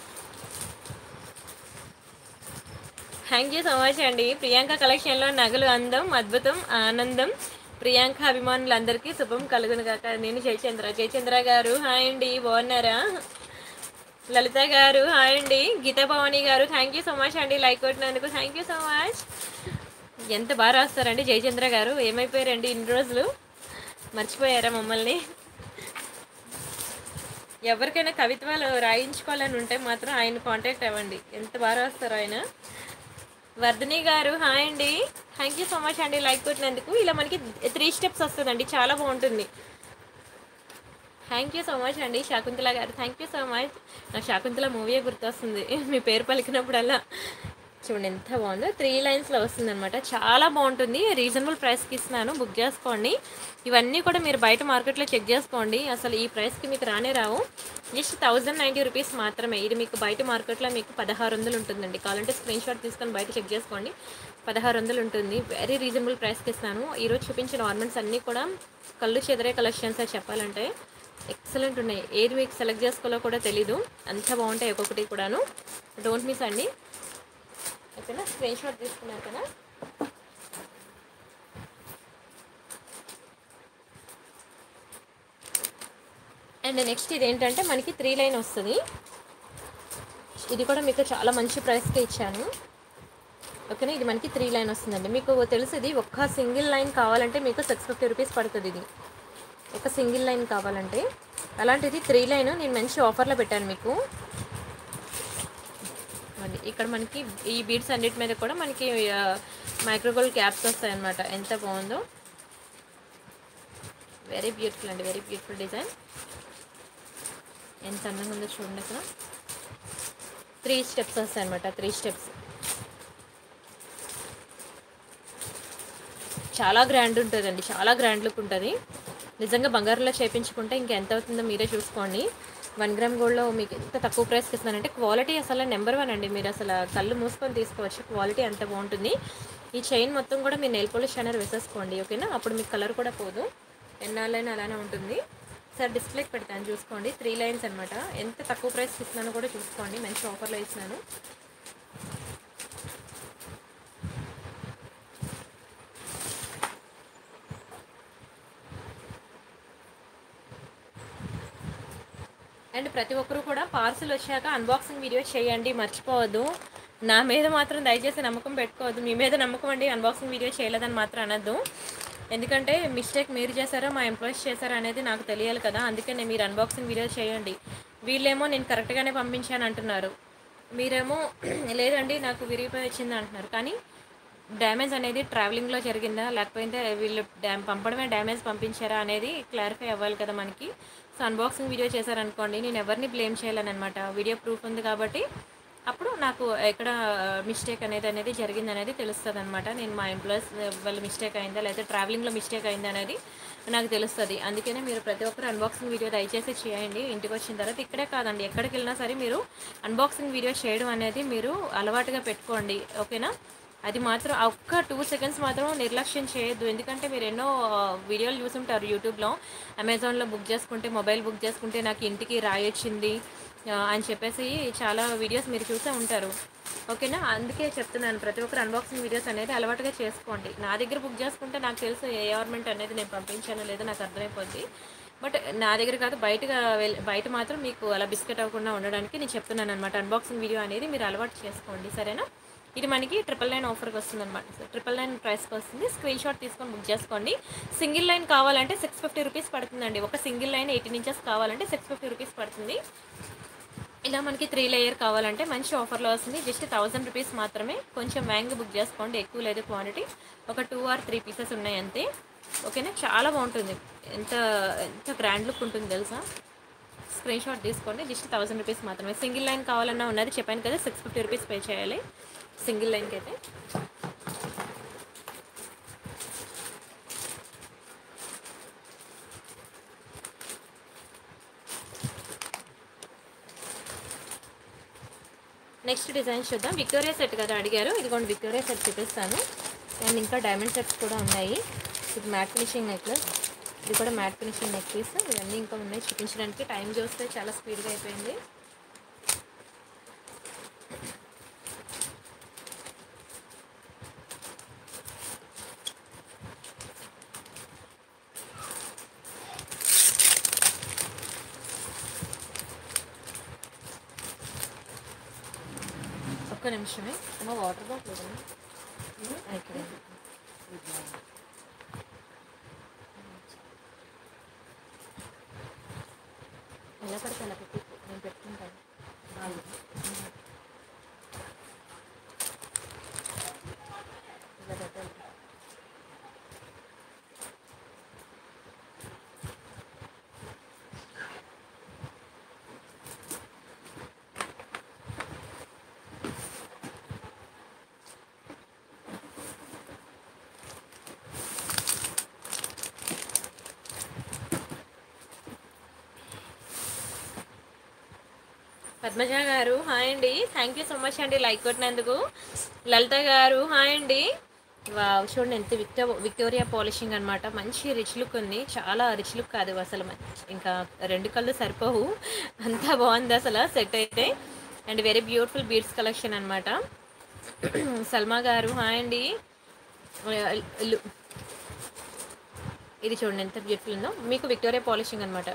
థ్యాంక్ యూ సో మచ్ అండి ప్రియాంక కలెక్షన్లో నగలు అందం అద్భుతం ఆనందం ప్రియాంక అభిమానులందరికీ శుభం కలుగును కాక నేను జయచంద్ర జయచంద్ర గారు హాయ్ అండి బాగున్నారా లలిత గారు హాయ్ అండి గీతా భవాని గారు థ్యాంక్ యూ సో మచ్ అండి లైక్ కొట్టినందుకు థ్యాంక్ యూ సో మచ్ ఎంత బాగా రాస్తారండి జయచంద్ర గారు ఏమైపోయారండి ఇన్ని రోజులు మర్చిపోయారా మమ్మల్ని ఎవరికైనా కవిత్వాలు రాయించుకోవాలని ఉంటే మాత్రం ఆయన కాంటాక్ట్ అవ్వండి ఎంత బాగా రాస్తారు ఆయన వర్ధిని గారు హాయ్ అండి థ్యాంక్ యూ సో మచ్ అండి లైక్ కొట్టినందుకు ఇలా మనకి త్రీ స్టెప్స్ వస్తుందండి చాలా బాగుంటుంది థ్యాంక్ యూ సో మచ్ అండి శాకుంతల గారు థ్యాంక్ యూ సో మచ్ నాకు శాకుంతల మూవీ గుర్తొస్తుంది మీ పేరు పలికినప్పుడల్లా చూడండి ఎంత బాగుందో త్రీ లైన్స్లో వస్తుంది అనమాట చాలా బాగుంటుంది రీజనబుల్ ప్రైస్కి ఇస్తున్నాను బుక్ చేసుకోండి ఇవన్నీ కూడా మీరు బయట మార్కెట్లో చెక్ చేసుకోండి అసలు ఈ ప్రైస్కి మీకు రానే రావు జస్ట్ థౌజండ్ నైంటీ రూపీస్ మాత్రమే ఇది మీకు బయట మార్కెట్లో మీకు పదహారు వందలు ఉంటుందండి కావాలంటే స్క్రీన్ షాట్ తీసుకొని బయట చెక్ చేసుకోండి పదహారు వందలు ఉంటుంది వెరీ రీజనబుల్ ప్రైస్కి ఇస్తాను ఈరోజు చూపించిన ఆర్నమెంట్స్ అన్నీ కూడా కళ్ళు చెదరే కలెక్షన్స్ అని చెప్పాలంటే ఎక్సలెంట్ ఉన్నాయి ఏది మీకు సెలెక్ట్ చేసుకోవాలో కూడా తెలీదు అంత బాగుంటాయి ఒక్కొక్కటి కూడాను డోంట్ మిస్ అండి ఓకేనా స్క్రీన్ షాట్ తీసుకున్నారు కదా అండ్ నెక్స్ట్ ఇది ఏంటంటే మనకి త్రీ లైన్ వస్తుంది ఇది కూడా మీకు చాలా మంచి ప్రైస్కి ఇచ్చాను ఓకేనా ఇది మనకి త్రీ లైన్ వస్తుందండి మీకు తెలుసు ఇది ఒక్క సింగిల్ లైన్ కావాలంటే మీకు సిక్స్ ఫిఫ్టీ రూపీస్ పడుతుంది ఇది ఒక సింగిల్ లైన్ కావాలంటే అలాంటిది త్రీ లైన్ నేను మంచి ఆఫర్లో పెట్టాను మీకు అది ఇక్కడ మనకి ఈ బీడ్స్ అన్నిటి మీద కూడా మనకి మైక్రోగోల్ క్యాప్స్ వస్తాయన్నమాట ఎంత బాగుందో వెరీ బ్యూటిఫుల్ అండి వెరీ బ్యూటిఫుల్ డిజైన్ ఎంత అందంగా ఉందో చూడండి అక్కడ త్రీ స్టెప్స్ వస్తాయి అనమాట త్రీ స్టెప్స్ చాలా గ్రాండ్ ఉంటుందండి చాలా గ్రాండ్ లుక్ ఉంటుంది నిజంగా బంగారంలో చేపించుకుంటే ఇంకా ఎంత అవుతుందో మీరే చూసుకోండి వన్ గ్రామ్ గోల్డ్లో మీకు ఎంత తక్కువ ప్రైస్కి ఇస్తున్నానంటే క్వాలిటీ అసలు నెంబర్ వన్ అండి మీరు అసలు కళ్ళు మూసుకొని తీసుకోవచ్చు క్వాలిటీ అంత బాగుంటుంది ఈ చైన్ మొత్తం కూడా మీరు నెయిల్ పాలిష్ షైనర్ వేసేసుకోండి ఓకేనా అప్పుడు మీకు కలర్ కూడా పోదు ఎన్నాళ్ళైనా అలానే ఉంటుంది సార్ డిస్ప్లేకి పెడతాను చూసుకోండి త్రీ లైన్స్ అనమాట ఎంత తక్కువ ప్రైస్కి ఇస్తున్నానో కూడా చూసుకోండి మంచి ఆఫర్లో ఇస్తున్నాను అండ్ ప్రతి ఒక్కరు కూడా పార్సిల్ వచ్చాక అన్బాక్సింగ్ వీడియో చేయండి మర్చిపోవద్దు నా మీద మాత్రం దయచేసి నమ్మకం పెట్టుకోవద్దు మీ మీద నమ్మకం అండి అన్బాక్సింగ్ వీడియో చేయలేదని మాత్రం అనద్దు ఎందుకంటే మిస్టేక్ మీరు చేశారో మా ఎంప్లాయీస్ చేశారో అనేది నాకు తెలియాలి కదా అందుకనే మీరు అన్బాక్సింగ్ వీడియో చేయండి వీళ్ళేమో నేను కరెక్ట్గానే పంపించాను అంటున్నారు మీరేమో లేదండి నాకు విరిగిపోయి వచ్చింది అంటున్నారు కానీ డ్యామేజ్ అనేది ట్రావెలింగ్లో జరిగిందా లేకపోతే వీళ్ళు డ్యామ్ పంపడమే డ్యామేజ్ పంపించారా అనేది క్లారిఫై అవ్వాలి కదా మనకి సో అన్బాక్సింగ్ వీడియో చేశారనుకోండి నేను ఎవరిని బ్లేమ్ చేయాలన్నమాట వీడియో ప్రూఫ్ ఉంది కాబట్టి అప్పుడు నాకు ఎక్కడ మిస్టేక్ అనేది అనేది జరిగింది అనేది తెలుస్తుంది అనమాట నేను మా ఎంప్లాయీస్ వాళ్ళ మిస్టేక్ అయిందా లేదా ట్రావెలింగ్లో మిస్టేక్ అయిందా అనేది నాకు తెలుస్తుంది అందుకనే మీరు ప్రతి ఒక్కరు అన్బాక్సింగ్ వీడియో దయచేసి చేయండి ఇంటికి వచ్చిన తర్వాత ఇక్కడే కాదండి ఎక్కడికి వెళ్ళినా సరే మీరు అన్బాక్సింగ్ వీడియో చేయడం అనేది మీరు అలవాటుగా పెట్టుకోండి ఓకేనా అది మాత్రం ఆ ఒక్క టూ సెకండ్స్ మాత్రం నిర్లక్ష్యం చేయొద్దు ఎందుకంటే మీరు ఎన్నో ఆ, వీడియోలు చూసుంటారు యూట్యూబ్లో అమెజాన్లో బుక్ చేసుకుంటే మొబైల్ బుక్ చేసుకుంటే నాకు ఇంటికి రాయొచ్చింది ఆ, అని చెప్పేసి చాలా వీడియోస్ మీరు చూసే ఉంటారు ఓకేనా అందుకే చెప్తున్నాను ప్రతి ఒక్కరు అన్బాక్సింగ్ వీడియోస్ అనేది అలవాటుగా చేసుకోండి నా దగ్గర బుక్ చేసుకుంటే నాకు తెలుసు ఏ గవర్నమెంట్ అనేది నేను పంపించానో లేదో నాకు అర్థమైపోద్ది బట్ నా దగ్గర కాదు బయటగా వెళ్ బయట మాత్రం మీకు అలా బిస్కెట్ అవ్వకుండా ఉండడానికి నేను చెప్తున్నాను అనమాట అన్బాక్సింగ్ వీడియో అనేది మీరు అలవాటు చేసుకోండి సరేనా ఇది మనకి ట్రిపుల్ నైన్ ఆఫర్కి వస్తుంది అనమాట ట్రిపుల్ నైన్ ప్రైస్కి వస్తుంది స్క్రీన్ షాట్ తీసుకొని బుక్ చేసుకోండి సింగిల్ లైన్ కావాలంటే సిక్స్ ఫిఫ్టీ రూపీస్ పడుతుందండి ఒక సింగిల్ లైన్ ఎయిటీన్ ఇంచెస్ కావాలంటే సిక్స్ ఫిఫ్టీ రూపీస్ పడుతుంది ఇలా మనకి త్రీ లేయర్ కావాలంటే మంచి ఆఫర్లో వస్తుంది జస్ట్ థౌసండ్ రూపీస్ మాత్రమే కొంచెం వ్యాంగ్ బుక్ చేసుకోండి ఎక్కువ లేదు క్వాంటిటీ ఒక టూ ఆర్ త్రీ పీసెస్ ఉన్నాయి అంతే ఓకేనా చాలా బాగుంటుంది ఎంత ఎంత గ్రాండ్ లుక్ ఉంటుంది తెలుసా స్క్రీన్ షాట్ తీసుకోండి జస్ట్ థౌసండ్ రూపీస్ మాత్రమే సింగిల్ లైన్ కావాలన్నా ఉన్నది చెప్పాను కదా సిక్స్ ఫిఫ్టీ రూపీస్ పే చేయాలి సింగిల్ లైన్కి అయితే నెక్స్ట్ డిజైన్ చూద్దాం విక్టోరియా సెట్ కదా అడిగారు ఇదిగోండి విక్టోరియా సెట్ చూపిస్తాను అండ్ ఇంకా డైమండ్ సెట్స్ కూడా ఉన్నాయి ఇది మ్యాట్ ఫినిషింగ్ నెక్లెస్ ఇది కూడా మ్యాట్ ఫినిషింగ్ నెక్ పీస్ ఇవన్నీ ఇంకా ఉన్నాయి చూపించడానికి టైం చూస్తే చాలా స్పీడ్గా అయిపోయింది ఒక్క నిమిషమే అమ్మ వాటర్ బాటిల్ ఇవ్వండి. ఆ, ఇక్కడ ఉంది. ఎలా పడితే అలా పెట్టి నేను పెట్టుకుంటాను ఇలా పెట్టాలి పద్మజ గారు హాయ్ అండి థ్యాంక్ యూ సో మచ్ అండి లైక్ కొట్టినందుకు లలిత గారు హాయ్ అండి వావ్ చూడండి ఎంత విక్టో విక్టోరియా పాలిషింగ్ అనమాట మంచి రిచ్ లుక్ ఉంది చాలా రిచ్ లుక్ కాదు అసలు మంచి- ఇంకా రెండు కళ్ళు సరిపోవు అంతా బాగుంది అసలు సెట్ అయితే and very beautiful beads collection అనమాట సల్మా గారు హాయ్ అండి లు- ఇది చూడండి ఎంత బ్యూటిఫుల్ ఉందో మీకు విక్టోరియా పాలిషింగ్ అనమాట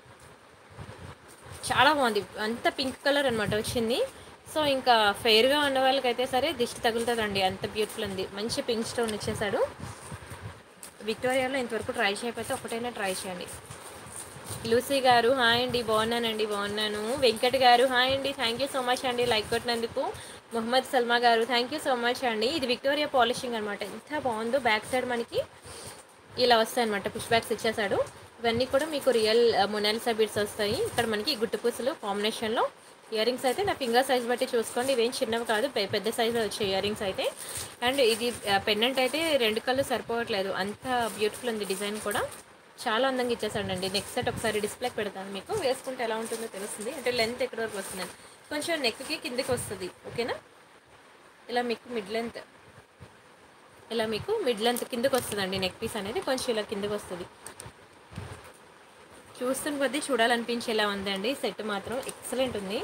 చాలా బాగుంది అంత పింక్ కలర్ అనమాట వచ్చింది సో ఇంకా ఫెయిర్గా ఉన్న వాళ్ళకైతే సరే దిష్టి తగులుతుందండి అంత బ్యూటిఫుల్ ఉంది మంచి పింక్ స్టోన్ ఇచ్చేసాడు విక్టోరియాలో ఇంతవరకు ట్రై చేయకపోతే ఒకటైనా ట్రై చేయండి లూసీ గారు హాయ్ అండి బాగున్నానండి బాగున్నాను వెంకట్ గారు హాయ్ అండి థ్యాంక్ యూ సో మచ్ అండి లైక్ కొట్టినందుకు మొహమ్మద్ సల్మా గారు థ్యాంక్ యూ సో మచ్ అండి ఇది విక్టోరియా పాలిషింగ్ అనమాట ఎంత బాగుందో బ్యాక్ సైడ్ మనకి ఇలా వస్తాయి అనమాట పుష్ బ్యాగ్స్ ఇచ్చేసాడు ఇవన్నీ కూడా మీకు రియల్ మొనాలిసా బీడ్స్ వస్తాయి ఇక్కడ మనకి గుట్టు పూసలు కాంబినేషన్లో ఇయర్ రింగ్స్ అయితే నా ఫింగర్ సైజ్ బట్టి చూసుకోండి ఇవేం చిన్నవి కాదు పె- పెద్ద సైజులో వచ్చే ఇయర్ రింగ్స్ అయితే అండ్ ఇది పెండెంట్ అయితే రెండు కళ్ళు సరిపోవట్లేదు అంత బ్యూటిఫుల్ ఉంది డిజైన్ కూడా చాలా అందంగా ఇచ్చేసాడండి నెక్స్ట్ సెట్ ఒకసారి డిస్ప్లేకి పెడతాను మీకు వేసుకుంటే ఎలా ఉంటుందో తెలుస్తుంది అంటే లెంత్ ఎక్కడి వరకు వస్తుంది కొంచెం నెక్కి కిందకి వస్తుంది ఓకేనా ఇలా మీకు మిడ్ లెంత్ ఇలా మీకు మిడ్ లెంత్ కిందకి వస్తుందండి నెక్ పీస్ అనేది కొంచెం ఇలా కిందకి వస్తుంది చూస్తున్న కొద్దీ చూడాలనిపించేలా ఉందండి సెట్ మాత్రం ఎక్సలెంట్ ఉంది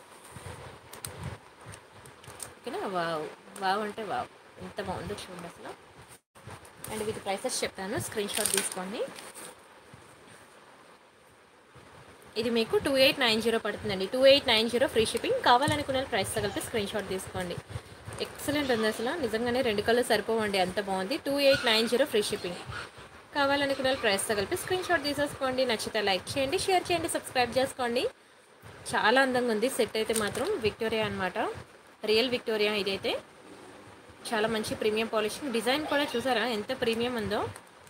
ఓకేనా వావ్ వావ్ అంటే వావ్ ఎంత బాగుందో చూడండి అసలు అండ్ వీటి ప్రైసెస్ చెప్తాను స్క్రీన్ షాట్ తీసుకోండి ఇది మీకు టూ ఎయిట్ నైన్ జీరో పడుతుందండి two eight nine zero free shipping కావాలనుకున్న ప్రైస్ కలిపి స్క్రీన్ షాట్ తీసుకోండి ఎక్సలెంట్ ఉంది అసలు నిజంగానే రెండు కలర్ సరిపోవండి అంత బాగుంది two eight nine zero free shipping కావాలనుకున్న ప్రైస్ కలిపి స్క్రీన్ షాట్ తీసేసుకోండి నచ్చితే లైక్ చేయండి షేర్ చేయండి సబ్స్క్రైబ్ చేసుకోండి చాలా అందంగా ఉంది సెట్ అయితే మాత్రం విక్టోరియా అనమాట రియల్ విక్టోరియా ఇదైతే చాలా మంచి ప్రీమియం పాలిషింగ్ డిజైన్ కూడా చూసారా ఎంత ప్రీమియం ఉందో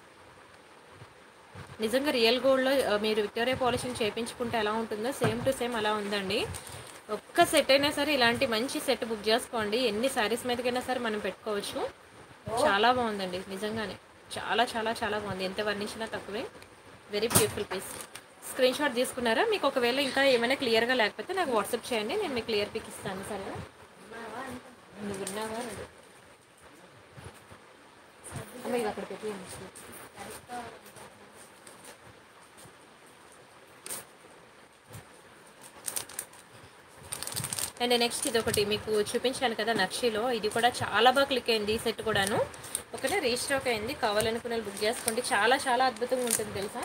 నిజంగా రియల్ గోల్డ్లో ఆ, మీరు విక్టోరియా పాలిషింగ్ చేయించుకుంటే ఎలా ఉంటుందో సేమ్ టు సేమ్ అలా ఉందండి ఒక్క సెట్ అయినా సరే ఇలాంటి మంచి సెట్ బుక్ చేసుకోండి ఎన్ని శారీస్ మీదకైనా సరే మనం పెట్టుకోవచ్చు చాలా బాగుందండి నిజంగానే చాలా చాలా చాలా బాగుంది ఎంత వర్ణించినా తక్కువే very beautiful piece screen shot తీసుకున్నారా మీకు ఒకవేళ ఇంకా ఏమైనా క్లియర్గా లేకపోతే నాకు వాట్సాప్ చేయండి నేను మీకు క్లియర్ పిక్ ఇస్తాను సరేనా నువ్వు ఉన్నావా లేదు? అమ్మ ఇది అక్కడ పెట్టి అండ్ నెక్స్ట్ ఇది ఒకటి మీకు చూపించాను కదా నక్షిలో ఇది కూడా చాలా బాగా క్లిక్ అయింది ఈ సెట్ కూడాను ఒకటే రీస్టాక్ అయింది కావాలనుకున్న వాళ్ళు బుక్ చేసుకోండి చాలా చాలా అద్భుతంగా ఉంటుంది తెలుసా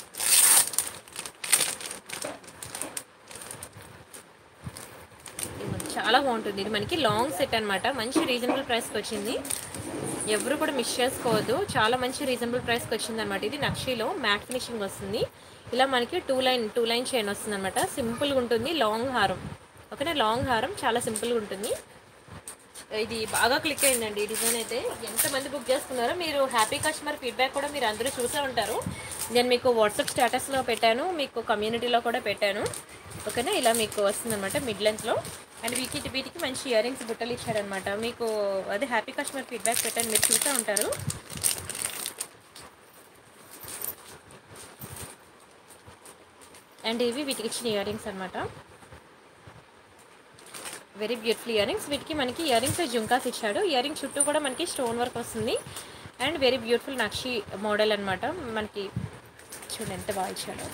ఇది మనకి చాలా బాగుంటుంది ఇది మనకి లాంగ్ సెట్ అన్నమాట మంచి రీజనబుల్ ప్రైస్కి వచ్చింది ఎవరు కూడా మిస్ చేసుకోవద్దు చాలా మంచి రీజనబుల్ ప్రైస్కి వచ్చింది అనమాట ఇది నక్షిలో మ్యాట్ ఫినిషింగ్ వస్తుంది ఇలా మనకి two line two line chain వస్తుంది అనమాట సింపుల్గా ఉంటుంది లాంగ్ హారం ఓకేనా లాంగ్ హారం చాలా సింపుల్గా ఉంటుంది ఇది బాగా క్లిక్ అయిందండి ఈ డిజైన్ అయితే ఎంతమంది బుక్ చేసుకున్నారో మీరు హ్యాపీ కస్టమర్ ఫీడ్బ్యాక్ కూడా మీరు అందరూ చూసే ఉంటారు నేను మీకు వాట్సాప్ స్టేటస్లో పెట్టాను మీకు కమ్యూనిటీలో కూడా పెట్టాను ఓకేనా ఇలా మీకు వస్తుంది అనమాట మిడ్ లెంత్లో అండ్ వీటికి వీటికి మంచి ఇయర్ రింగ్స్ బుట్టలు ఇచ్చారనమాట మీకు అదే హ్యాపీ కస్టమర్ ఫీడ్బ్యాక్ పెట్టాను మీరు చూసే ఉంటారు అండ్ ఇవి వీటికి ఇచ్చిన ఇయర్ రింగ్స్ అనమాట వెరీ బ్యూటిఫుల్ ఇయర్ రింగ్స్ వీటికి మనకి ఇయర్ రింగ్స్ జుంకాస్ ఇచ్చాడు ఇయర్ రింగ్ చుట్టూ కూడా మనకి స్టోన్ వర్క్ వస్తుంది అండ్ వెరీ బ్యూటిఫుల్ నక్షి మోడల్ అనమాట మనకి చూడండి ఎంత బాగా ఇచ్చాడు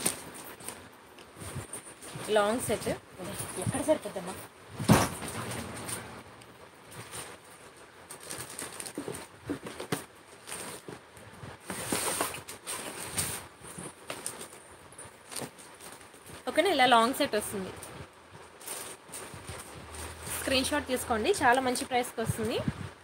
లాంగ్ సెట్ ఎక్కడ సరిపోద్దమ్మా ఓకేనా ఇలా లాంగ్ సెట్ వస్తుంది స్క్రీన్ షాట్ తీసుకోండి చాలా మంచి ప్రైస్కి వస్తుంది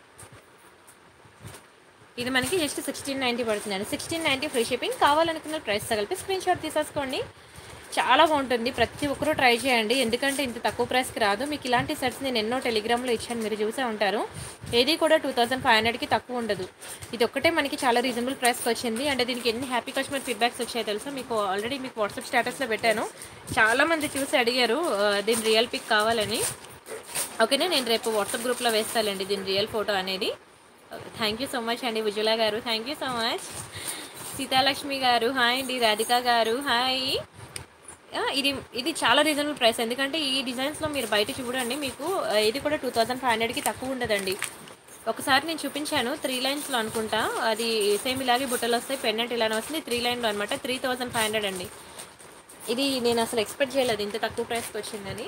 ఇది మనకి జస్ట్ సిక్స్టీన్ నైంటీ పడుతుందండి సిక్స్టీన్ నైంటీ ఫ్రీ షిప్పింగ్ కావాలనుకున్న ప్రైస్ తగిలిపి స్క్రీన్ షాట్ తీసేసుకోండి చాలా బాగుంటుంది ప్రతి ఒక్కరూ ట్రై చేయండి ఎందుకంటే ఇంత తక్కువ ప్రైస్కి రాదు మీకు ఇలాంటి సెట్స్ నేను ఎన్నో టెలిగ్రామ్లో ఇచ్చాను మీరు చూసే ఉంటారు ఏది కూడా టూ థౌసండ్ ఫైవ్ హండ్రెడ్కి తక్కువ ఉండదు ఇది ఒక్కటే మనకి చాలా రీజనబుల్ ప్రైస్కి వచ్చింది అంటే దీనికి ఎన్ని హ్యాపీ కస్టమర్ ఫీడ్బ్యాక్స్ వచ్చాయో తెలుసా మీకు ఆల్రెడీ మీకు వాట్సాప్ స్టేటస్లో పెట్టాను చాలామంది చూసి అడిగారు ఆ, దీని రియల్ పిక్ కావాలని ఓకేనా నేను రేపు వాట్సాప్ గ్రూప్లో వేస్తానండి దీని రియల్ ఫోటో అనేది థ్యాంక్ యూ సో మచ్ అండి ఉజ్వల గారు thank you so much Seethalakshmi గారు హాయ్ అండి రాధిక గారు హాయ్ ఆ, ఇది ఇది చాలా రీజనబుల్ ప్రైస్ ఎందుకంటే ఈ డిజైన్స్లో మీరు బయట చూడండి మీకు ఆ, ఇది కూడా టూ థౌజండ్ ఫైవ్ హండ్రెడ్కి తక్కువ ఉండదండి ఒకసారి నేను చూపించాను త్రీ లైన్స్లో అనుకుంటా అది సేమ్ ఇలాగే బుట్టలు వస్తాయి పెన్నెంట్ ఇలానే వస్తుంది త్రీ లైన్లో అనమాట త్రీ థౌజండ్ ఫైవ్ హండ్రెడ్ అండి ఇది నేను అసలు ఎక్స్పెక్ట్ చేయలేదు ఇంత తక్కువ ప్రైస్కి వచ్చిందని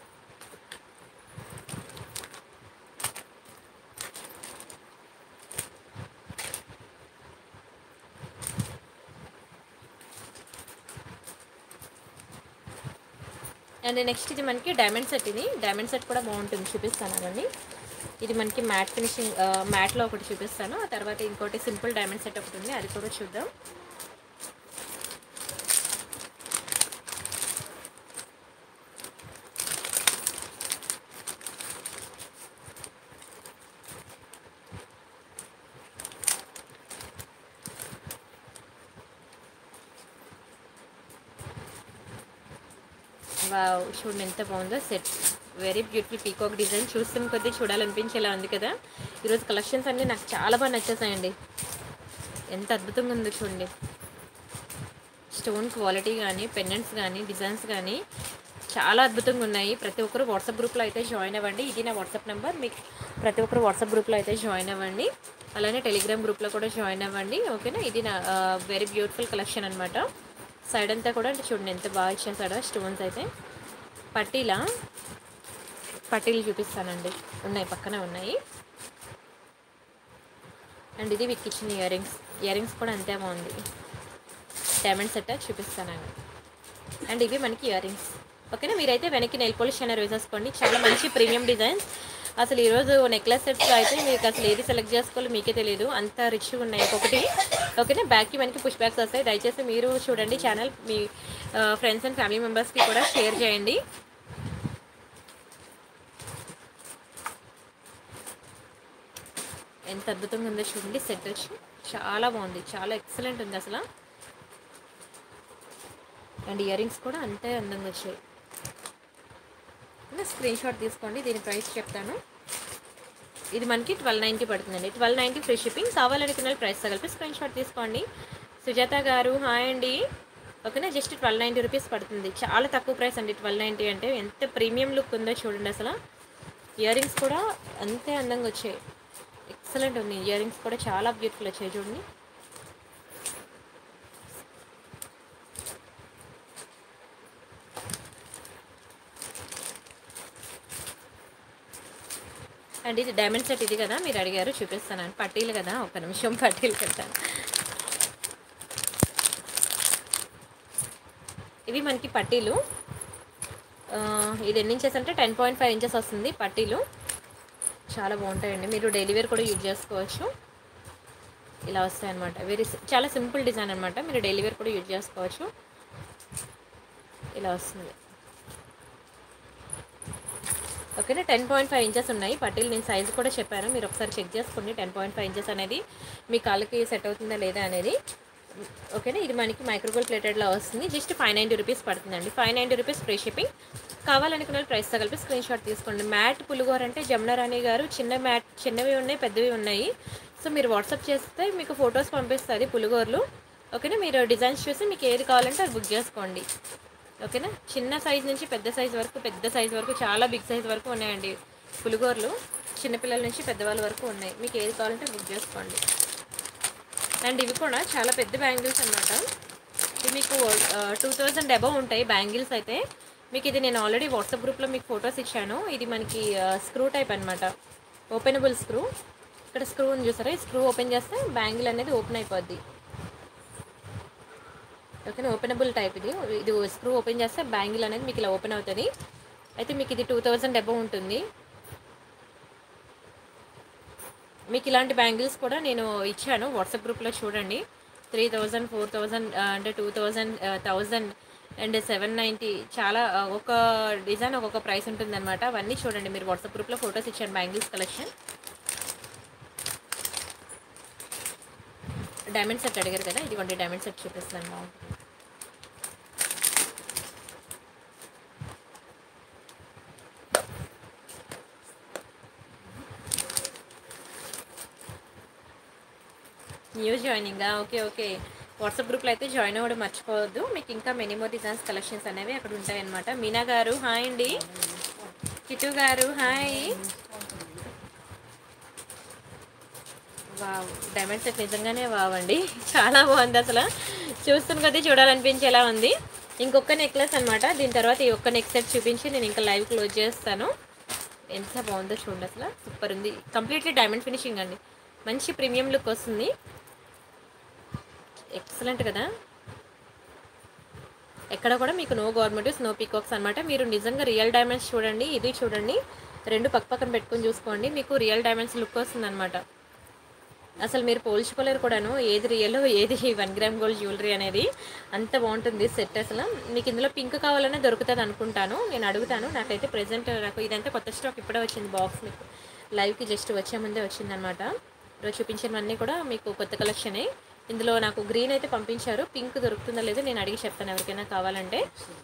అండ్ నెక్స్ట్ ఇది మనకి డైమండ్ సెట్ ఇది డైమండ్ సెట్ కూడా బాగుంటుంది చూపిస్తాను అదండి ఇది మనకి మ్యాట్ ఫినిషింగ్ మ్యాట్లో ఒకటి చూపిస్తాను ఆ తర్వాత ఇంకోటి సింపుల్ డైమండ్ సెట్ ఒకటి ఉంది అది కూడా చూద్దాం వావ్ చూడండి ఎంత బాగుందో set very beautiful peacock design చూస్తున్న కొద్దీ చూడాలనిపించేలా ఉంది కదా ఈరోజు కలెక్షన్స్ అన్నీ నాకు చాలా బాగా నచ్చేసాయండి ఎంత అద్భుతంగా ఉందో చూడండి స్టోన్ క్వాలిటీ కానీ పెండెంట్స్ కానీ డిజైన్స్ కానీ చాలా అద్భుతంగా ఉన్నాయి ప్రతి ఒక్కరు వాట్సాప్ గ్రూప్లో అయితే జాయిన్ అవ్వండి ఇది నా వాట్సాప్ నెంబర్ మీకు ప్రతి ఒక్కరు వాట్సాప్ గ్రూప్లో అయితే జాయిన్ అవ్వండి అలానే టెలిగ్రామ్ గ్రూప్లో కూడా జాయిన్ అవ్వండి ఓకేనా ఇది నా వెరీ బ్యూటిఫుల్ కలెక్షన్ అనమాట సైడ్ అంతా కూడా అంటే చూడండి ఎంత బాగా ఇచ్చేసాడో స్టోన్స్ అయితే పట్టీలా పట్టీలు చూపిస్తానండి ఉన్నాయి పక్కనే ఉన్నాయి అండ్ ఇది with kitchen earrings earrings కూడా అంతే బాగుంది డైమండ్ సెట్ చూపిస్తానండి అండ్ ఇవి మనకి ఇయర్ రింగ్స్ ఓకేనా మీరైతే వెనక్కి నెల్ పాలిష్ అనేది వేసేసుకోండి చాలా మంచి ప్రీమియం డిజైన్స్ అసలు ఈరోజు నెక్లెస్ సెట్స్ అయితే మీకు అసలు ఏది సెలెక్ట్ చేసుకోవాలో మీకే తెలియదు అంత రిచ్గా ఉన్నాయి ఒక్కొక్కటి ఓకేనా బ్యాక్కి మనకి పుష్ బ్యాగ్స్ వస్తాయి దయచేసి మీరు చూడండి ఛానల్ మీ ఫ్రెండ్స్ అండ్ ఫ్యామిలీ మెంబర్స్కి కూడా షేర్ చేయండి ఎంత అద్భుతంగా ఉందో చూడండి సెట్ వచ్చి చాలా బాగుంది చాలా ఎక్సలెంట్ ఉంది అసలు అండ్ ఇయర్ రింగ్స్ కూడా అంతే అందంగా వచ్చాయి స్క్రీన్ షాట్ తీసుకోండి దీని ప్రైస్ చెప్తాను ఇది మనకి ట్వెల్వ్ నైంటీ పడుతుందండి ట్వెల్వ్ నైంటీ ఫ్రీ షిప్పింగ్ కావాలనుకున్న ప్రైస్ కలిపి స్క్రీన్ షాట్ తీసుకోండి సుజాత గారు హాయ్ అండి ఓకేనా జస్ట్ ట్వెల్వ్ నైంటీ రూపీస్ పడుతుంది చాలా తక్కువ ప్రైస్ అండి ట్వెల్వ్ నైంటీ అంటే ఎంత ప్రీమియం లుక్ ఉందో చూడండి అసలు ఇయర్ రింగ్స్ కూడా అంతే అందంగా వచ్చాయి ఎక్సలెంట్ ఉంది ఇయర్ రింగ్స్ కూడా చాలా బ్యూటిఫుల్ వచ్చాయి చూడండి అండ్ ఇది డైమండ్ సెట్ ఇది కదా మీరు అడిగారు చూపిస్తాను పట్టీలు కదా ఒక నిమిషం పట్టీలు పెడతాను ఇవి మనకి పట్టీలు ఆ, ఇది ఎన్ని ఇంచెస్ అంటే టెన్ పాయింట్ ఫైవ్ ఇంచెస్ వస్తుంది పట్టీలు చాలా బాగుంటాయండి మీరు డైలీ వేర్ కూడా యూజ్ చేసుకోవచ్చు ఇలా వస్తాయి అనమాట వెరీ చాలా సింపుల్ డిజైన్ అనమాట మీరు డైలీ వేర్ కూడా యూజ్ చేసుకోవచ్చు ఇలా వస్తుంది ఓకేనా టెన్ పాయింట్ ఫైవ్ ఇంచెస్ ఉన్నాయి పట్టీలు నేను సైజు కూడా చెప్పాను మీరు ఒకసారి చెక్ చేసుకోండి టెన్ పాయింట్ ఫైవ్ ఇంచెస్ అనేది మీ కాళ్ళకి సెట్ అవుతుందా లేదా అనేది ఓకేనా ఇది మనకి మైక్రోగోల్ ప్లేటెడ్లో వస్తుంది జస్ట్ ఫైవ్ నైంటీ రూపీస్ పడుతుందండి five ninety rupees free shipping కావాలనుకున్న ప్రైస్ కలిపి స్క్రీన్ షాట్ తీసుకోండి మ్యాట్ పులిగోర అంటే జమున రాణి గారు చిన్న మ్యాట్ చిన్నవి ఉన్నాయి పెద్దవి ఉన్నాయి సో మీరు వాట్సాప్ చేస్తే మీకు ఫొటోస్ పంపిస్తుంది పులిగోరలు ఓకేనా మీరు డిజైన్స్ చూసి మీకు ఏది కావాలంటే అది బుక్ చేసుకోండి ఓకేనా చిన్న సైజ్ నుంచి పెద్ద సైజ్ వరకు పెద్ద సైజ్ వరకు చాలా బిగ్ సైజ్ వరకు ఉన్నాయండి పులిగోరలు చిన్నపిల్లల నుంచి పెద్దవాళ్ళ వరకు ఉన్నాయి మీకు ఏది కావాలంటే బుక్ చేసుకోండి అండ్ ఇవి కూడా చాలా పెద్ద బ్యాంగిల్స్ అనమాట ఇవి మీకు టూ థౌజండ్ అబవ్ ఉంటాయి బ్యాంగిల్స్ అయితే మీకు ఇది నేను ఆల్రెడీ వాట్సాప్ గ్రూప్లో మీకు ఫొటోస్ ఇచ్చాను ఇది మనకి స్క్రూ టైప్ అనమాట ఓపెనబుల్ స్క్రూ ఇక్కడ స్క్రూ ఉంది చూసారా ఈ స్క్రూ ఓపెన్ చేస్తే బ్యాంగిల్ అనేది ఓపెన్ అయిపోద్ది ఓకేనా ఓపెనబుల్ టైప్ ఇది ఇది స్క్రూ ఓపెన్ చేస్తే బ్యాంగిల్ అనేది మీకు ఇలా ఓపెన్ అవుతుంది అయితే మీకు ఇది టూ థౌజండ్ అబవ్ ఉంటుంది మీకు ఇలాంటి బ్యాంగిల్స్ కూడా నేను ఇచ్చాను వాట్సాప్ గ్రూప్లో చూడండి త్రీ థౌజండ్ ఫోర్ థౌజండ్ అంటే two thousand thousand and seven ninety చాలా ఆ, ఒక డిజైన్ ఒక్కొక్క ప్రైస్ ఉంటుందన్నమాట అవన్నీ చూడండి మీరు వాట్సాప్ గ్రూప్లో ఫొటోస్ ఇచ్చాను బ్యాంగిల్స్ కలెక్షన్ డైమండ్ సెట్ అడిగారు కదా ఇదిగోండి డైమండ్ సెట్ చూపిస్తాను బాగుంటుంది న్యూ జాయినింగా ఓకే ఓకే వాట్సాప్ గ్రూప్లో అయితే జాయిన్ అవ్వడం మర్చిపోవద్దు మీకు ఇంకా మెనీ మోర్ డిజైన్స్ కలెక్షన్స్ అనేవి అక్కడ ఉంటాయన్నమాట మీనా గారు హాయ్ అండి కిటు గారు హాయ్ వావ్ డైమండ్ సెట్ నిజంగానే వావ్ అండి చాలా బాగుంది అసలు చూస్తున్న కొద్దీ చూడాలనిపించేలా ఉంది ఇంకొక నెక్లెస్ అనమాట దీని తర్వాత ఈ ఒక్క నెక్ సెట్ చూపించి నేను ఇంకా లైవ్ క్లోజ్ చేస్తాను ఎంత బాగుందో చూడండి అసలు సూపర్ ఉంది కంప్లీట్లీ డైమండ్ ఫినిషింగ్ అండి మంచి ప్రీమియం లుక్ వస్తుంది ఎక్సలెంట్ కదా ఎక్కడ కూడా మీకు నో గవర్నమెంట్ నో పీకాక్స్ అనమాట మీరు నిజంగా రియల్ డైమండ్స్ చూడండి ఇది చూడండి రెండు పక్క పక్కన పెట్టుకొని చూసుకోండి మీకు రియల్ డైమండ్స్ లుక్ వస్తుంది అనమాట అసలు మీరు పోల్చుకోలేరు కూడాను ఏది రియల్ ఏది వన్ గ్రామ్ గోల్డ్ జ్యువెలరీ అనేది అంత బాగుంటుంది సెట్ అసలు మీకు ఇందులో పింక్ కావాలనే దొరుకుతుంది అనుకుంటాను నేను అడుగుతాను నాకైతే ప్రెసెంట్ నాకు ఇదంతా కొత్త స్టాక్ ఇప్పుడే వచ్చింది బాక్స్ మీకు లైవ్కి జస్ట్ వచ్చే ముందే వచ్చిందనమాట ఈరోజు చూపించినవన్నీ కూడా మీకు కొత్త కలెక్షనే ఇందులో నాకు గ్రీన్ అయితే పంపించారు పింక్ దొరుకుతుందో లేదో నేను అడిగి చెప్తాను ఎవరికైనా కావాలంటే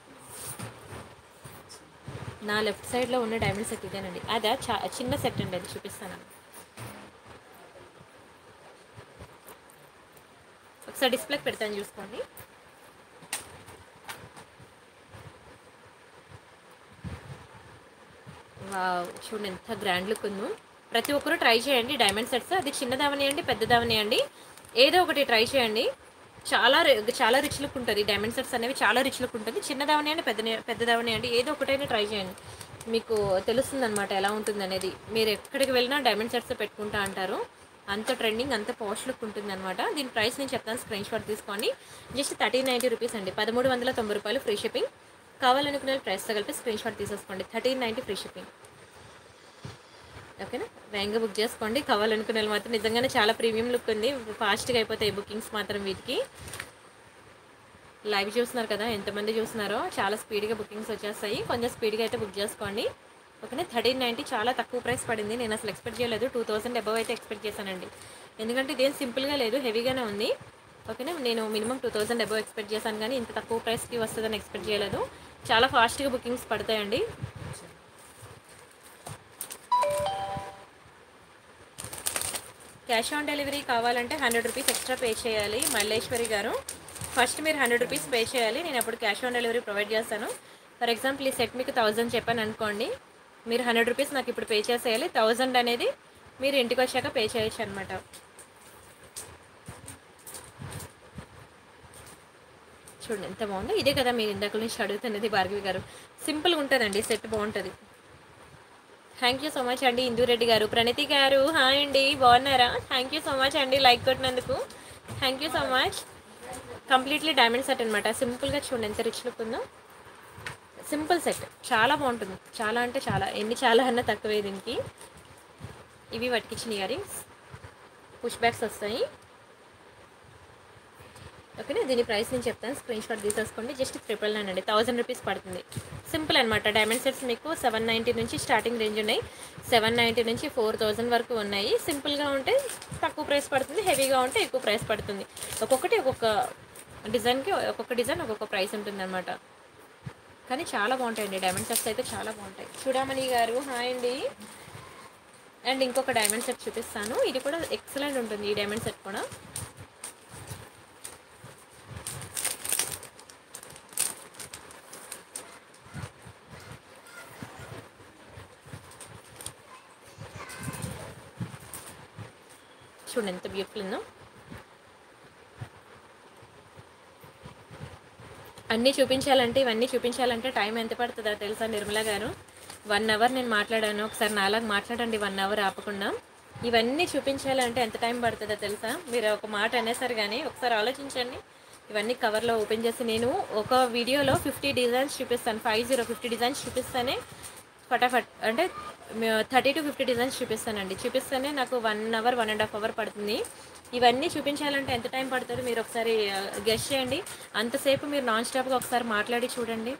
నా లెఫ్ట్ సైడ్లో ఉన్న డైమండ్ సెట్ ఇదేనండి అదా చా చిన్న సెట్ అండి అది చూపిస్తాను ఒకసారి డిస్ప్లేకి పెడతాను చూసుకోండి వావ్! చూడండి ఎంత గ్రాండ్ లుక్ ఉందో ప్రతి ఒక్కరు ట్రై చేయండి డైమండ్ సెట్స్ అది చిన్నదవనియండి పెద్దదవనియండి ఏదో ఒకటి ట్రై చేయండి చాలా రి- చాలా రిచ్ లుక్ ఉంటుంది డైమండ్ సెట్స్ అనేవి చాలా రిచ్ లుక్ ఉంటుంది చిన్నదవని అండి పెద్ద పెద్దదవని అండి ఏదో ఒకటైనా ట్రై చేయండి మీకు తెలుస్తుంది అనమాట ఎలా ఉంటుంది అనేది మీరు ఎక్కడికి వెళ్ళినా డైమండ్ సెట్స్ పెట్టుకుంటా అంటారు అంత ట్రెండింగ్ అంత పాష్ లుక్ ఉంటుంది అనమాట దీని ప్రైస్ నేను చెప్తాను స్క్రీన్ షాట్ తీసుకోండి జస్ట్ థర్టీన్ నైంటీ రూపీస్ అండి పదమూడు వందల తొంభై రూపాయలు ఫ్రీ షిప్పింగ్ కావాలనుకునే ప్రైస్తో కలిపి స్క్రీన్ షాట్ తీసేసుకోండి థర్టీన్ నైంటీ ఫ్రీ షిప్పింగ్ ఓకేనా వేగంగా బుక్ చేసుకోండి కావాలనుకునే వాళ్ళు మాత్రం నిజంగానే చాలా ప్రీమియం లుక్ ఉంది ఫాస్ట్గా అయిపోతాయి బుకింగ్స్ మాత్రం వీటికి లైవ్ చూస్తున్నారు కదా ఎంతమంది చూస్తున్నారో చాలా స్పీడ్గా బుకింగ్స్ వచ్చేస్తాయి కొంచెం స్పీడ్గా అయితే బుక్ చేసుకోండి ఓకేనా థర్టీన్ నైంటీ చాలా తక్కువ ప్రైస్ పడింది నేను అసలు ఎక్స్పెక్ట్ చేయలేదు టూ థౌసండ్ అబవ్ అయితే ఎక్స్పెక్ట్ చేశానండి ఎందుకంటే ఇదేం సింపుల్గా లేదు హెవీగానే ఉంది ఓకేనా నేను minimum two thousand above expect చేశాను కానీ ఇంత తక్కువ ప్రైస్కి వస్తుందని ఎక్స్పెక్ట్ చేయలేదు చాలా ఫాస్ట్గా బుకింగ్స్ పడతాయండి క్యాష్ ఆన్ డెలివరీ కావాలంటే హండ్రెడ్ రూపీస్ ఎక్స్ట్రా పే చేయాలి మల్లేశ్వరి గారు ఫస్ట్ మీరు హండ్రెడ్ రూపీస్ పే చేయాలి నేను అప్పుడు క్యాష్ ఆన్ డెలివరీ ప్రొవైడ్ చేస్తాను ఫర్ ఎగ్జాంపుల్ ఈ సెట్ మీకు థౌజండ్ చెప్పాను అనుకోండి మీరు హండ్రెడ్ రూపీస్ నాకు ఇప్పుడు పే చేసేయాలి థౌజండ్ అనేది మీరు ఇంటికి వచ్చాక పే చేయొచ్చు అనమాట చూడండి ఎంత బాగుందో ఇదే కదా మీరు ఇందాక నుంచి అడుగుతున్నది భార్గవి గారు సింపుల్గా ఉంటుందండి సెట్ బాగుంటుంది థ్యాంక్ యూ సో మచ్ అండి ఇందురెడ్డి గారు ప్రణతి గారు హాయ్ అండి బాగున్నారా థ్యాంక్ యూ సో మచ్ అండి లైక్ కొట్టినందుకు thank you so much completely diamond set అనమాట సింపుల్గా చూడండి ఎంత రిచ్ లుక్ ఉందో సింపుల్ సెట్ చాలా బాగుంటుంది చాలా అంటే చాలా ఎన్ని చాలా అన్నా తక్కువే దీనికి ఇవి పట్టుకిచ్చిన ఇయర్ రింగ్స్ పుష్ బ్యాగ్స్ వస్తాయి ఓకేనా దీని ప్రైస్ నేను చెప్తాను స్క్రీన్ షాట్ తీసేసుకోండి జస్ట్ ట్రిపుల్ నైన్ అండి థౌసండ్ రూపీస్ పడుతుంది సింపుల్ అనమాట డైమండ్ సెట్స్ మీకు సెవెన్ నైంటీ నుంచి స్టార్టింగ్ రేంజ్ ఉన్నాయి సెవెన్ నైంటీ నుంచి ఫోర్ థౌజండ్ వరకు ఉన్నాయి సింపుల్గా ఉంటే తక్కువ ప్రైస్ పడుతుంది హెవీగా ఉంటే ఎక్కువ ప్రైస్ పడుతుంది ఒక్కొక్కటి ఒక్కొక్క డిజైన్కి ఒక్కొక్క డిజైన్ ఒక్కొక్క ప్రైస్ ఉంటుంది అనమాట కానీ చాలా బాగుంటాయండి డైమండ్ సెట్స్ అయితే చాలా బాగుంటాయి చూడమణి గారు హాయ్ అండి అండ్ ఇంకొక డైమండ్ సెట్ చూపిస్తాను ఇది కూడా ఎక్సలెంట్ ఉంటుంది ఈ డైమండ్ సెట్ కూడా చూడండి ఎంత బ్యూటిఫుల్ ఉందో అన్నీ చూపించాలంటే ఇవన్నీ చూపించాలంటే టైం ఎంత పడుతుందో తెలుసా నిర్మల గారు వన్ అవర్ నేను మాట్లాడాను ఒకసారి నాలాగా మాట్లాడండి వన్ అవర్ ఆపకుండా ఇవన్నీ చూపించాలంటే ఎంత టైం పడుతుందో తెలుసా మీరు ఒక మాట అనేసారు కానీ ఒకసారి ఆలోచించండి ఇవన్నీ కవర్లో ఓపెన్ చేసి నేను ఒక వీడియోలో ఫిఫ్టీ డిజైన్స్ చూపిస్తాను ఫైవ్ జీరో ఫిఫ్టీ డిజైన్స్ చూపిస్తానే ఫటాఫట్ అంటే థర్టీ టు ఫిఫ్టీ డిజైన్స్ చూపిస్తానండి చూపిస్తేనే నాకు one hour one and half hour పడుతుంది ఇవన్నీ చూపించాలంటే ఎంత టైం పడుతుంది మీరు ఒకసారి గెస్ట్ చేయండి అంతసేపు మీరు నాన్ స్టాప్గా ఒకసారి మాట్లాడి చూడండి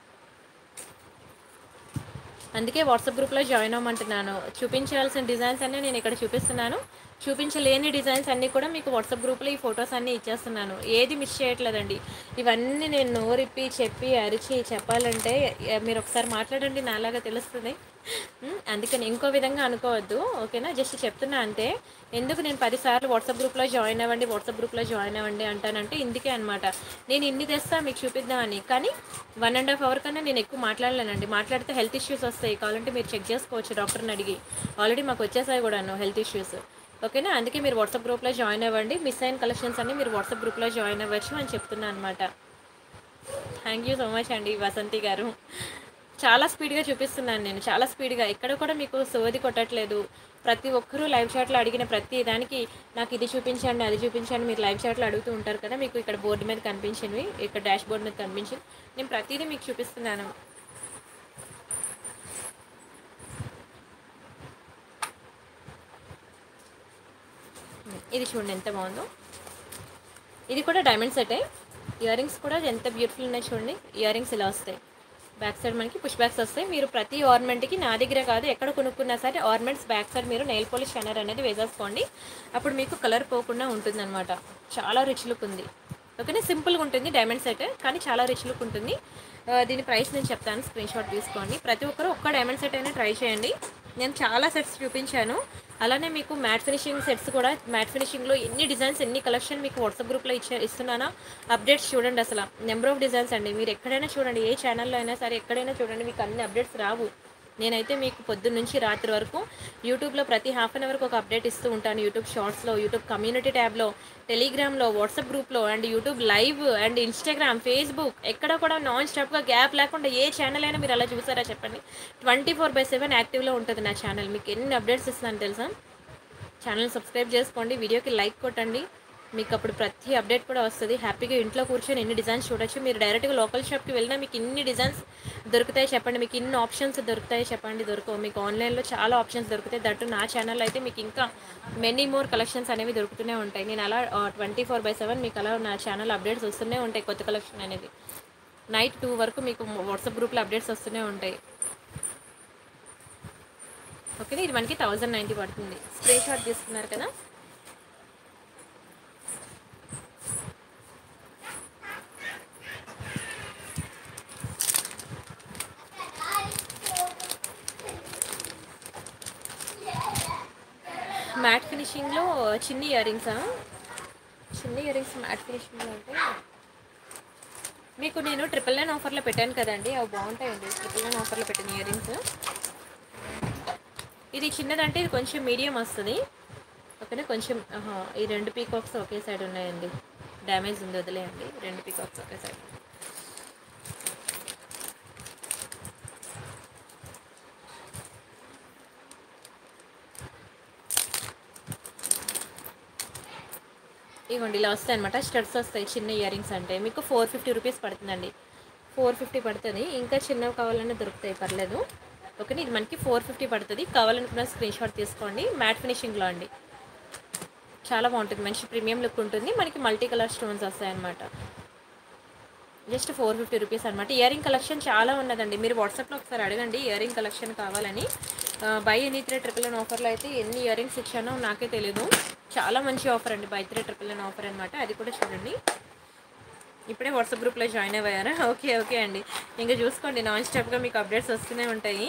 అందుకే వాట్సాప్ గ్రూప్లో జాయిన్ అవ్వమంటున్నాను చూపించాల్సిన డిజైన్స్ అన్నీ నేను ఇక్కడ చూపిస్తున్నాను చూపించలేని డిజైన్స్ అన్నీ కూడా మీకు వాట్సాప్ గ్రూప్లో ఈ ఫొటోస్ అన్నీ ఇచ్చేస్తున్నాను ఏది మిస్ చేయట్లేదండి ఇవన్నీ నేను నోరిప్పి చెప్పి అరిచి చెప్పాలంటే ఎ- మీరు ఒకసారి మాట్లాడండి నాలాగా తెలుస్తుంది ఉమ్, అందుకని ఇంకో విధంగా అనుకోవద్దు ఓకేనా జస్ట్ చెప్తున్నా అంతే ఎందుకు నేను పదిసార్లు వాట్సాప్ గ్రూప్లో జాయిన్ అవ్వండి వాట్సాప్ గ్రూప్లో జాయిన్ అవ్వండి అంటానంటే ఇందుకే అనమాట నేను ఇన్ని తెస్తా మీకు చూపిద్దామని కానీ వన్ అండ్ హాఫ్ అవర్ కన్నా నేను ఎక్కువ మాట్లాడలేనండి మాట్లాడితే హెల్త్ ఇష్యూస్ వస్తాయి కావాలంటే మీరు చెక్ చేసుకోవచ్చు డాక్టర్ని అడిగి ఆల్రెడీ మాకు వచ్చేసాయి కూడాను హెల్త్ ఇష్యూస్ ఓకేనా అందుకే మీరు వాట్సాప్ గ్రూప్లో జాయిన్ అవ్వండి మిస్ అయిన కలెక్షన్స్ అన్ని మీరు వాట్సాప్ గ్రూప్లో జాయిన్ అవ్వచ్చు అని చెప్తున్నాను అనమాట థ్యాంక్ యూ సో మచ్ అండి వసంతి గారు చాలా స్పీడ్గా చూపిస్తున్నాను నేను చాలా స్పీడ్గా ఎక్కడ కూడా మీకు సోది కొట్టట్లేదు ప్రతి ఒక్కరూ లైవ్ చాట్లో అడిగిన ప్రతి దానికి నాకు ఇది చూపించండి అది చూపించండి మీరు లైవ్ చాట్లో అడుగుతూ ఉంటారు కదా మీకు ఇక్కడ బోర్డు మీద కనిపించినవి ఇక్కడ డాష్ బోర్డు మీద కనిపించింది నేను ప్రతిదీ మీకు చూపిస్తున్నాను ఇది చూడండి ఎంత బాగుందో ఇది కూడా డైమండ్ సెటే ఇయర్ రింగ్స్ కూడా ఎంత బ్యూటిఫుల్ ఉన్నాయి చూడండి ఇయర్ రింగ్స్ ఇలా వస్తాయి బ్యాక్ సైడ్ మనకి పుష్ బ్యాక్స్ వస్తాయి మీరు ప్రతి ఆర్నమెంట్కి నా దగ్గర కాదు ఎక్కడ కొనుక్కున్నా సరే ఆర్నమెంట్స్ బ్యాక్ సైడ్ మీరు నెయిల్ పాలిష్ షైనర్ అనేది వేసేసుకోండి అప్పుడు మీకు కలర్ పోకుండా ఉంటుందన్నమాట చాలా రిచ్ లుక్ ఉంది ఓకేనా సింపుల్గా ఉంటుంది డైమండ్ సెట్ కానీ చాలా రిచ్ లుక్ ఉంటుంది ఆ, దీని ప్రైస్ నేను చెప్తాను స్క్రీన్ షాట్ తీసుకోండి ప్రతి ఒక్కరు ఒక్క డైమండ్ సెట్ అయినా ట్రై చేయండి నేను చాలా సెట్స్ చూపించాను అలానే మీకు మ్యాట్ ఫినిషింగ్ సెట్స్ కూడా మ్యాట్ ఫినిషింగ్లో ఎన్ని డిజైన్స్ ఎన్ని కలెక్షన్ మీకు వాట్సాప్ గ్రూప్లో ఇచ్చే ఇస్తున్నానా అప్డేట్స్ చూడండి అసలు నెంబర్ ఆఫ్ డిజైన్స్ అండి మీరు ఎక్కడైనా చూడండి ఏ ఛానల్లో అయినా సరే ఎక్కడైనా చూడండి మీకు అన్ని అప్డేట్స్ రావు నేనైతే మీకు పొద్దున్న నుంచి రాత్రి వరకు యూట్యూబ్లో ప్రతి హాఫ్ అన్ అవర్కి ఒక అప్డేట్ ఇస్తూ ఉంటాను యూట్యూబ్ షార్ట్స్లో యూట్యూబ్ కమ్యూనిటీ ట్యాబ్లో టెలిగ్రామ్లో వాట్సాప్ గ్రూప్లో and YouTube live and Instagram Facebook ఎక్కడ కూడా నాన్ స్టాప్గా గ్యాప్ లేకుండా ఏ ఛానల్ అయినా మీరు అలా చూసారా చెప్పండి ట్వంటీ ఫోర్ బై సెవెన్ యాక్టివ్లో ఉంటుంది నా ఛానల్ మీకు ఎన్ని అప్డేట్స్ ఇస్తున్నాను తెలుసా ఛానల్ సబ్స్క్రైబ్ చేసుకోండి వీడియోకి లైక్ కొట్టండి మీకు అప్పుడు ప్రతి అప్డేట్ కూడా వస్తుంది హ్యాపీగా ఇంట్లో కూర్చొని ఎన్ని డిజైన్స్ చూడొచ్చు మీరు డైరెక్ట్గా లోకల్ షాప్కి వెళ్ళినా మీకు ఇన్ని డిజైన్స్ దొరుకుతాయి చెప్పండి మీకు ఇన్ని ఆప్షన్స్ దొరుకుతాయి చెప్పండి దొరకవు మీకు ఆన్లైన్లో చాలా ఆప్షన్స్ దొరుకుతాయి దట్టు నా ఛానల్లో అయితే మీకు ఇంకా మెనీ మోర్ కలెక్షన్స్ అనేవి దొరుకుతూనే ఉంటాయి నేను అలా ట్వంటీ ఫోర్ బై సెవెన్ మీకు అలా నా ఛానల్ అప్డేట్స్ వస్తూనే ఉంటాయి కొత్త కలెక్షన్ అనేది నైట్ టూ వరకు మీకు వాట్సాప్ గ్రూప్లో అప్డేట్స్ వస్తూనే ఉంటాయి ఓకే ఇది మనకి థౌజండ్ నైంటీ పడుతుంది స్క్రీన్ షాట్ తీసుకున్నారు కదా మ్యాట్ ఫినిషింగ్లో చిన్ని ఇయర్ రింగ్సా చిన్ని ఇయర్ రింగ్స్ మ్యాట్ ఫినిషింగ్లో అంటే మీకు నేను ట్రిపుల్ నైన్ ఆఫర్లో పెట్టాను కదండి అవి బాగుంటాయండి ట్రిపుల్ నైన్ ఆఫర్లో పెట్టిన ఇయర్ రింగ్స్ ఇది చిన్నదంటే ఇది కొంచెం మీడియం వస్తుంది ఓకేనా కొంచెం ఆహా, ఈ రెండు పీకాక్స్ ఒకే సైడ్ ఉన్నాయండి డ్యామేజ్ ఉంది వదిలేయండి రెండు పీకాక్స్ ఒకే సైడ్ ఇవ్వండి ఇలా వస్తాయి అనమాట స్టడ్స్ వస్తాయి చిన్న ఇయర్ రింగ్స్ అంటే మీకు ఫోర్ ఫిఫ్టీ రూపీస్ పడుతుందండి ఫోర్ ఫిఫ్టీ పడుతుంది ఇంకా చిన్నవి కావాలన్నా దొరుకుతాయి పర్లేదు ఓకే ఇది మనకి ఫోర్ ఫిఫ్టీ పడుతుంది కావాలనుకున్న స్క్రీన్ షాట్ తీసుకోండి మ్యాట్ ఫినిషింగ్లో అండి చాలా బాగుంటుంది మంచి ప్రీమియం లుక్ ఉంటుంది మనకి మల్టీ కలర్ స్టోన్స్ వస్తాయన్నమాట జస్ట్ ఫోర్ ఫిఫ్టీ రూపీస్ అనమాట ఇయర్ రింగ్ కలెక్షన్ చాలా ఉన్నదండి మీరు వాట్సాప్లో ఒకసారి అడగండి ఇయర్ రింగ్ కలెక్షన్ కావాలని buy any three triple nine ఆఫర్లో అయితే ఎన్ని ఇయర్ రింగ్స్ ఇచ్చానో నాకే తెలియదు చాలా మంచి ఆఫర్ అండి buy three triple nine offer అనమాట అది కూడా చూడండి ఇప్పుడే వాట్సాప్ గ్రూప్లో జాయిన్ అయ్యారా ఓకే ఓకే అండి ఇంకా చూసుకోండి నాన్ స్టాప్గా మీకు అప్డేట్స్ వస్తూనే ఉంటాయి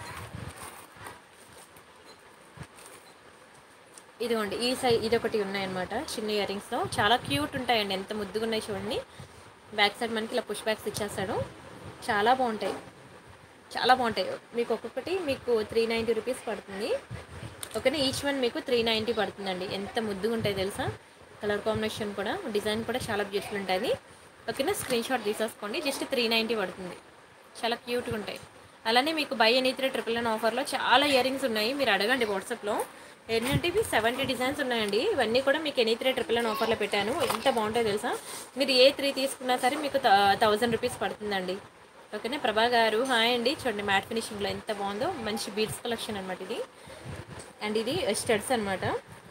ఇదిగోండి ఈ సై ఇది ఒకటి ఉన్నాయన్నమాట చిన్న ఇయర్ రింగ్స్లో చాలా క్యూట్ ఉంటాయండి ఎంత ముద్దుగా ఉన్నాయి చూడండి బ్యాక్ సైడ్ మనకి ఇలా పుష్ బ్యాగ్స్ ఇచ్చేస్తాడు చాలా బాగుంటాయి చాలా బాగుంటాయి మీకు ఒక్కొక్కటి మీకు త్రీ నైంటీ రూపీస్ పడుతుంది ఓకేనా ఈచ్ వన్ మీకు త్రీ నైంటీ పడుతుందండి ఎంత ముద్దుగా ఉంటాయి తెలుసా కలర్ కాంబినేషన్ కూడా డిజైన్ కూడా చాలా బ్యూటిఫుల్ ఉంటుంది ఓకేనా స్క్రీన్ షాట్ తీసేసుకోండి జస్ట్ త్రీ నైంటీ పడుతుంది చాలా క్యూట్గా ఉంటాయి అలానే మీకు buy any three triple nine ఆఫర్లో చాలా ఇయర్ రింగ్స్ ఉన్నాయి మీరు అడగండి వాట్సాప్లో ఏంటంటే ఇవి సెవెంటీ డిజైన్స్ ఉన్నాయండి ఇవన్నీ కూడా మీకు ఎనీ త్రీ ట్రిపుల్ నైన్ ఆఫర్లో పెట్టాను ఎంత బాగుంటాయో తెలుసా మీరు ఏ త్రీ తీసుకున్నా సరే మీకు థౌజండ్ రూపీస్ పడుతుందండి ఓకేనా ప్రభా గారు హాయ్ అండి చూడండి మ్యాట్ ఫినిషింగ్లో ఎంత బాగుందో మంచి బీడ్స్ కలెక్షన్ అనమాట ఇది అండ్ ఇది స్టడ్స్ అనమాట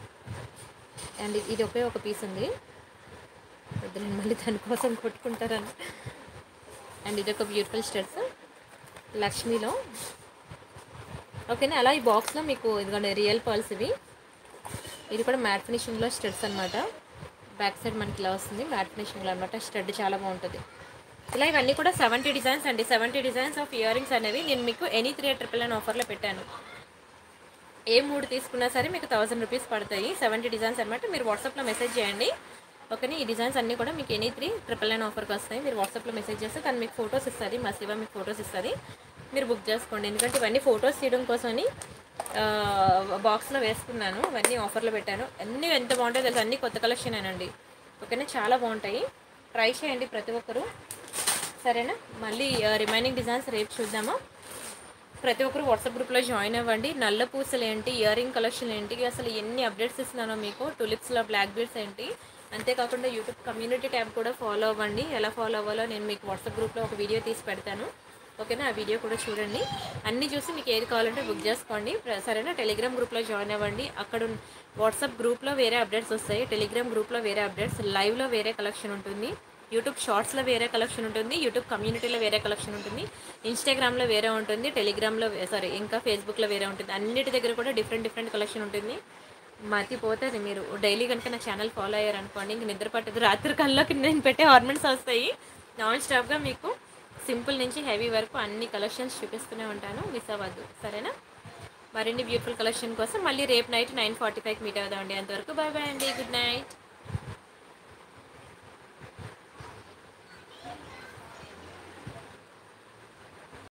అండ్ ఇది ఒకే ఒక పీస్ ఉంది వద్దులేండి మళ్ళీ దానికోసం కొట్టుకుంటారని అండ్ ఇది ఒక బ్యూటిఫుల్ స్టడ్స్ లక్ష్మీలో ఓకేనా అలా ఈ బాక్స్లో మీకు ఇదిగోండి రియల్ పర్ల్స్ ఇవి ఇది కూడా మ్యాట్ ఫినిషింగ్లో స్టడ్స్ అనమాట బ్యాక్ సైడ్ మనకి ఇలా వస్తుంది మ్యాట్ ఫినిషింగ్లో అనమాట స్టడ్ చాలా బాగుంటుంది ఇలా ఇవన్నీ కూడా సెవెంటీ డిజైన్స్ అండి seventy designs of ear rings అనేవి నేను మీకు ఎనీ త్రీ ట్రిపుల్ నైన్ ఆఫర్లో పెట్టాను ఏ మూడు తీసుకున్నా సరే మీకు థౌసండ్ రూపీస్ పడతాయి సెవెంటీ డిజైన్స్ అనమాట మీరు వాట్సాప్లో మెసేజ్ చేయండి ఓకేనా ఈ డిజైన్స్ అన్నీ కూడా మీకు ఎనీ త్రీ ట్రిపుల్ నైన్ ఆఫర్కి వస్తాయి మీరు వాట్సాప్లో మెసేజ్ చేస్తే తను మీకు ఫొటోస్ ఇస్తుంది మా శివ మీకు ఫొటోస్ ఇస్తుంది మీరు బుక్ చేసుకోండి ఎందుకంటే ఇవన్నీ ఫొటోస్ తీయడం కోసమని బాక్స్లో వేసుకున్నాను ఇవన్నీ ఆఫర్లో పెట్టాను అన్నీ ఎంత బాగుంటాయో తెలుసు అన్నీ కొత్త కలెక్షన్ అండి ఓకేనా చాలా బాగుంటాయి ట్రై చేయండి ప్రతి ఒక్కరు సరేనా మళ్ళీ రిమైనింగ్ డిజైన్స్ రేపు చూద్దామా ప్రతి ఒక్కరు వాట్సాప్ గ్రూప్లో జాయిన్ అవ్వండి నల్ల పూసలు ఏంటి ఇయర్ రింగ్ కలెక్షన్ ఏంటి అసలు ఎన్ని అప్డేట్స్ ఇస్తున్నానో మీకు టులిప్స్లో బ్లాక్ బీడ్స్ ఏంటి అంతేకాకుండా యూట్యూబ్ కమ్యూనిటీ ట్యాబ్ కూడా ఫాలో అవ్వండి ఎలా ఫాలో అవ్వాలో నేను మీకు వాట్సాప్ గ్రూప్లో ఒక వీడియో తీసి పెడతాను ఓకేనా ఆ వీడియో కూడా చూడండి అన్నీ చూసి మీకు ఏది కావాలంటే బుక్ చేసుకోండి ప్ర- సరేనా టెలిగ్రామ్ గ్రూప్లో జాయిన్ అవ్వండి అక్కడ ఉన్న- వాట్సాప్ గ్రూప్లో వేరే అప్డేట్స్ వస్తాయి టెలిగ్రామ్ గ్రూప్లో వేరే అప్డేట్స్ లైవ్లో వేరే కలెక్షన్ ఉంటుంది యూట్యూబ్ షార్ట్స్లో వేరే కలెక్షన్ ఉంటుంది యూట్యూబ్ కమ్యూనిటీలో వేరే కలెక్షన్ ఉంటుంది ఇన్స్టాగ్రామ్లో వేరే ఉంటుంది టెలిగ్రామ్లో సారీ ఇంకా ఫేస్బుక్లో వేరే ఉంటుంది అన్నిటి దగ్గర కూడా డిఫరెంట్ డిఫరెంట్ కలెక్షన్ ఉంటుంది మతిపోతుంది మీరు డైలీ కనుక నా ఛానల్ ఫాలో అయ్యారనుకోండి ఇంక నిద్ర పట్టదు రాత్రి కల్లోకి నేను పెట్టే ఆర్నమెంట్స్ వస్తాయి నాన్ స్టాప్గా మీకు సింపుల్ నుంచి హెవీ వరకు అన్ని కలెక్షన్స్ చూపిస్తూనే ఉంటాను మిస్ అవ్వద్దు సరేనా మరిన్ని బ్యూటిఫుల్ కలెక్షన్ కోసం మళ్ళీ రేపు నైట్ నైన్ ఫార్టీ ఫైవ్కి మీట్ అవుదామండి అంతవరకు బాయ్ బాయ్ అండి గుడ్ నైట్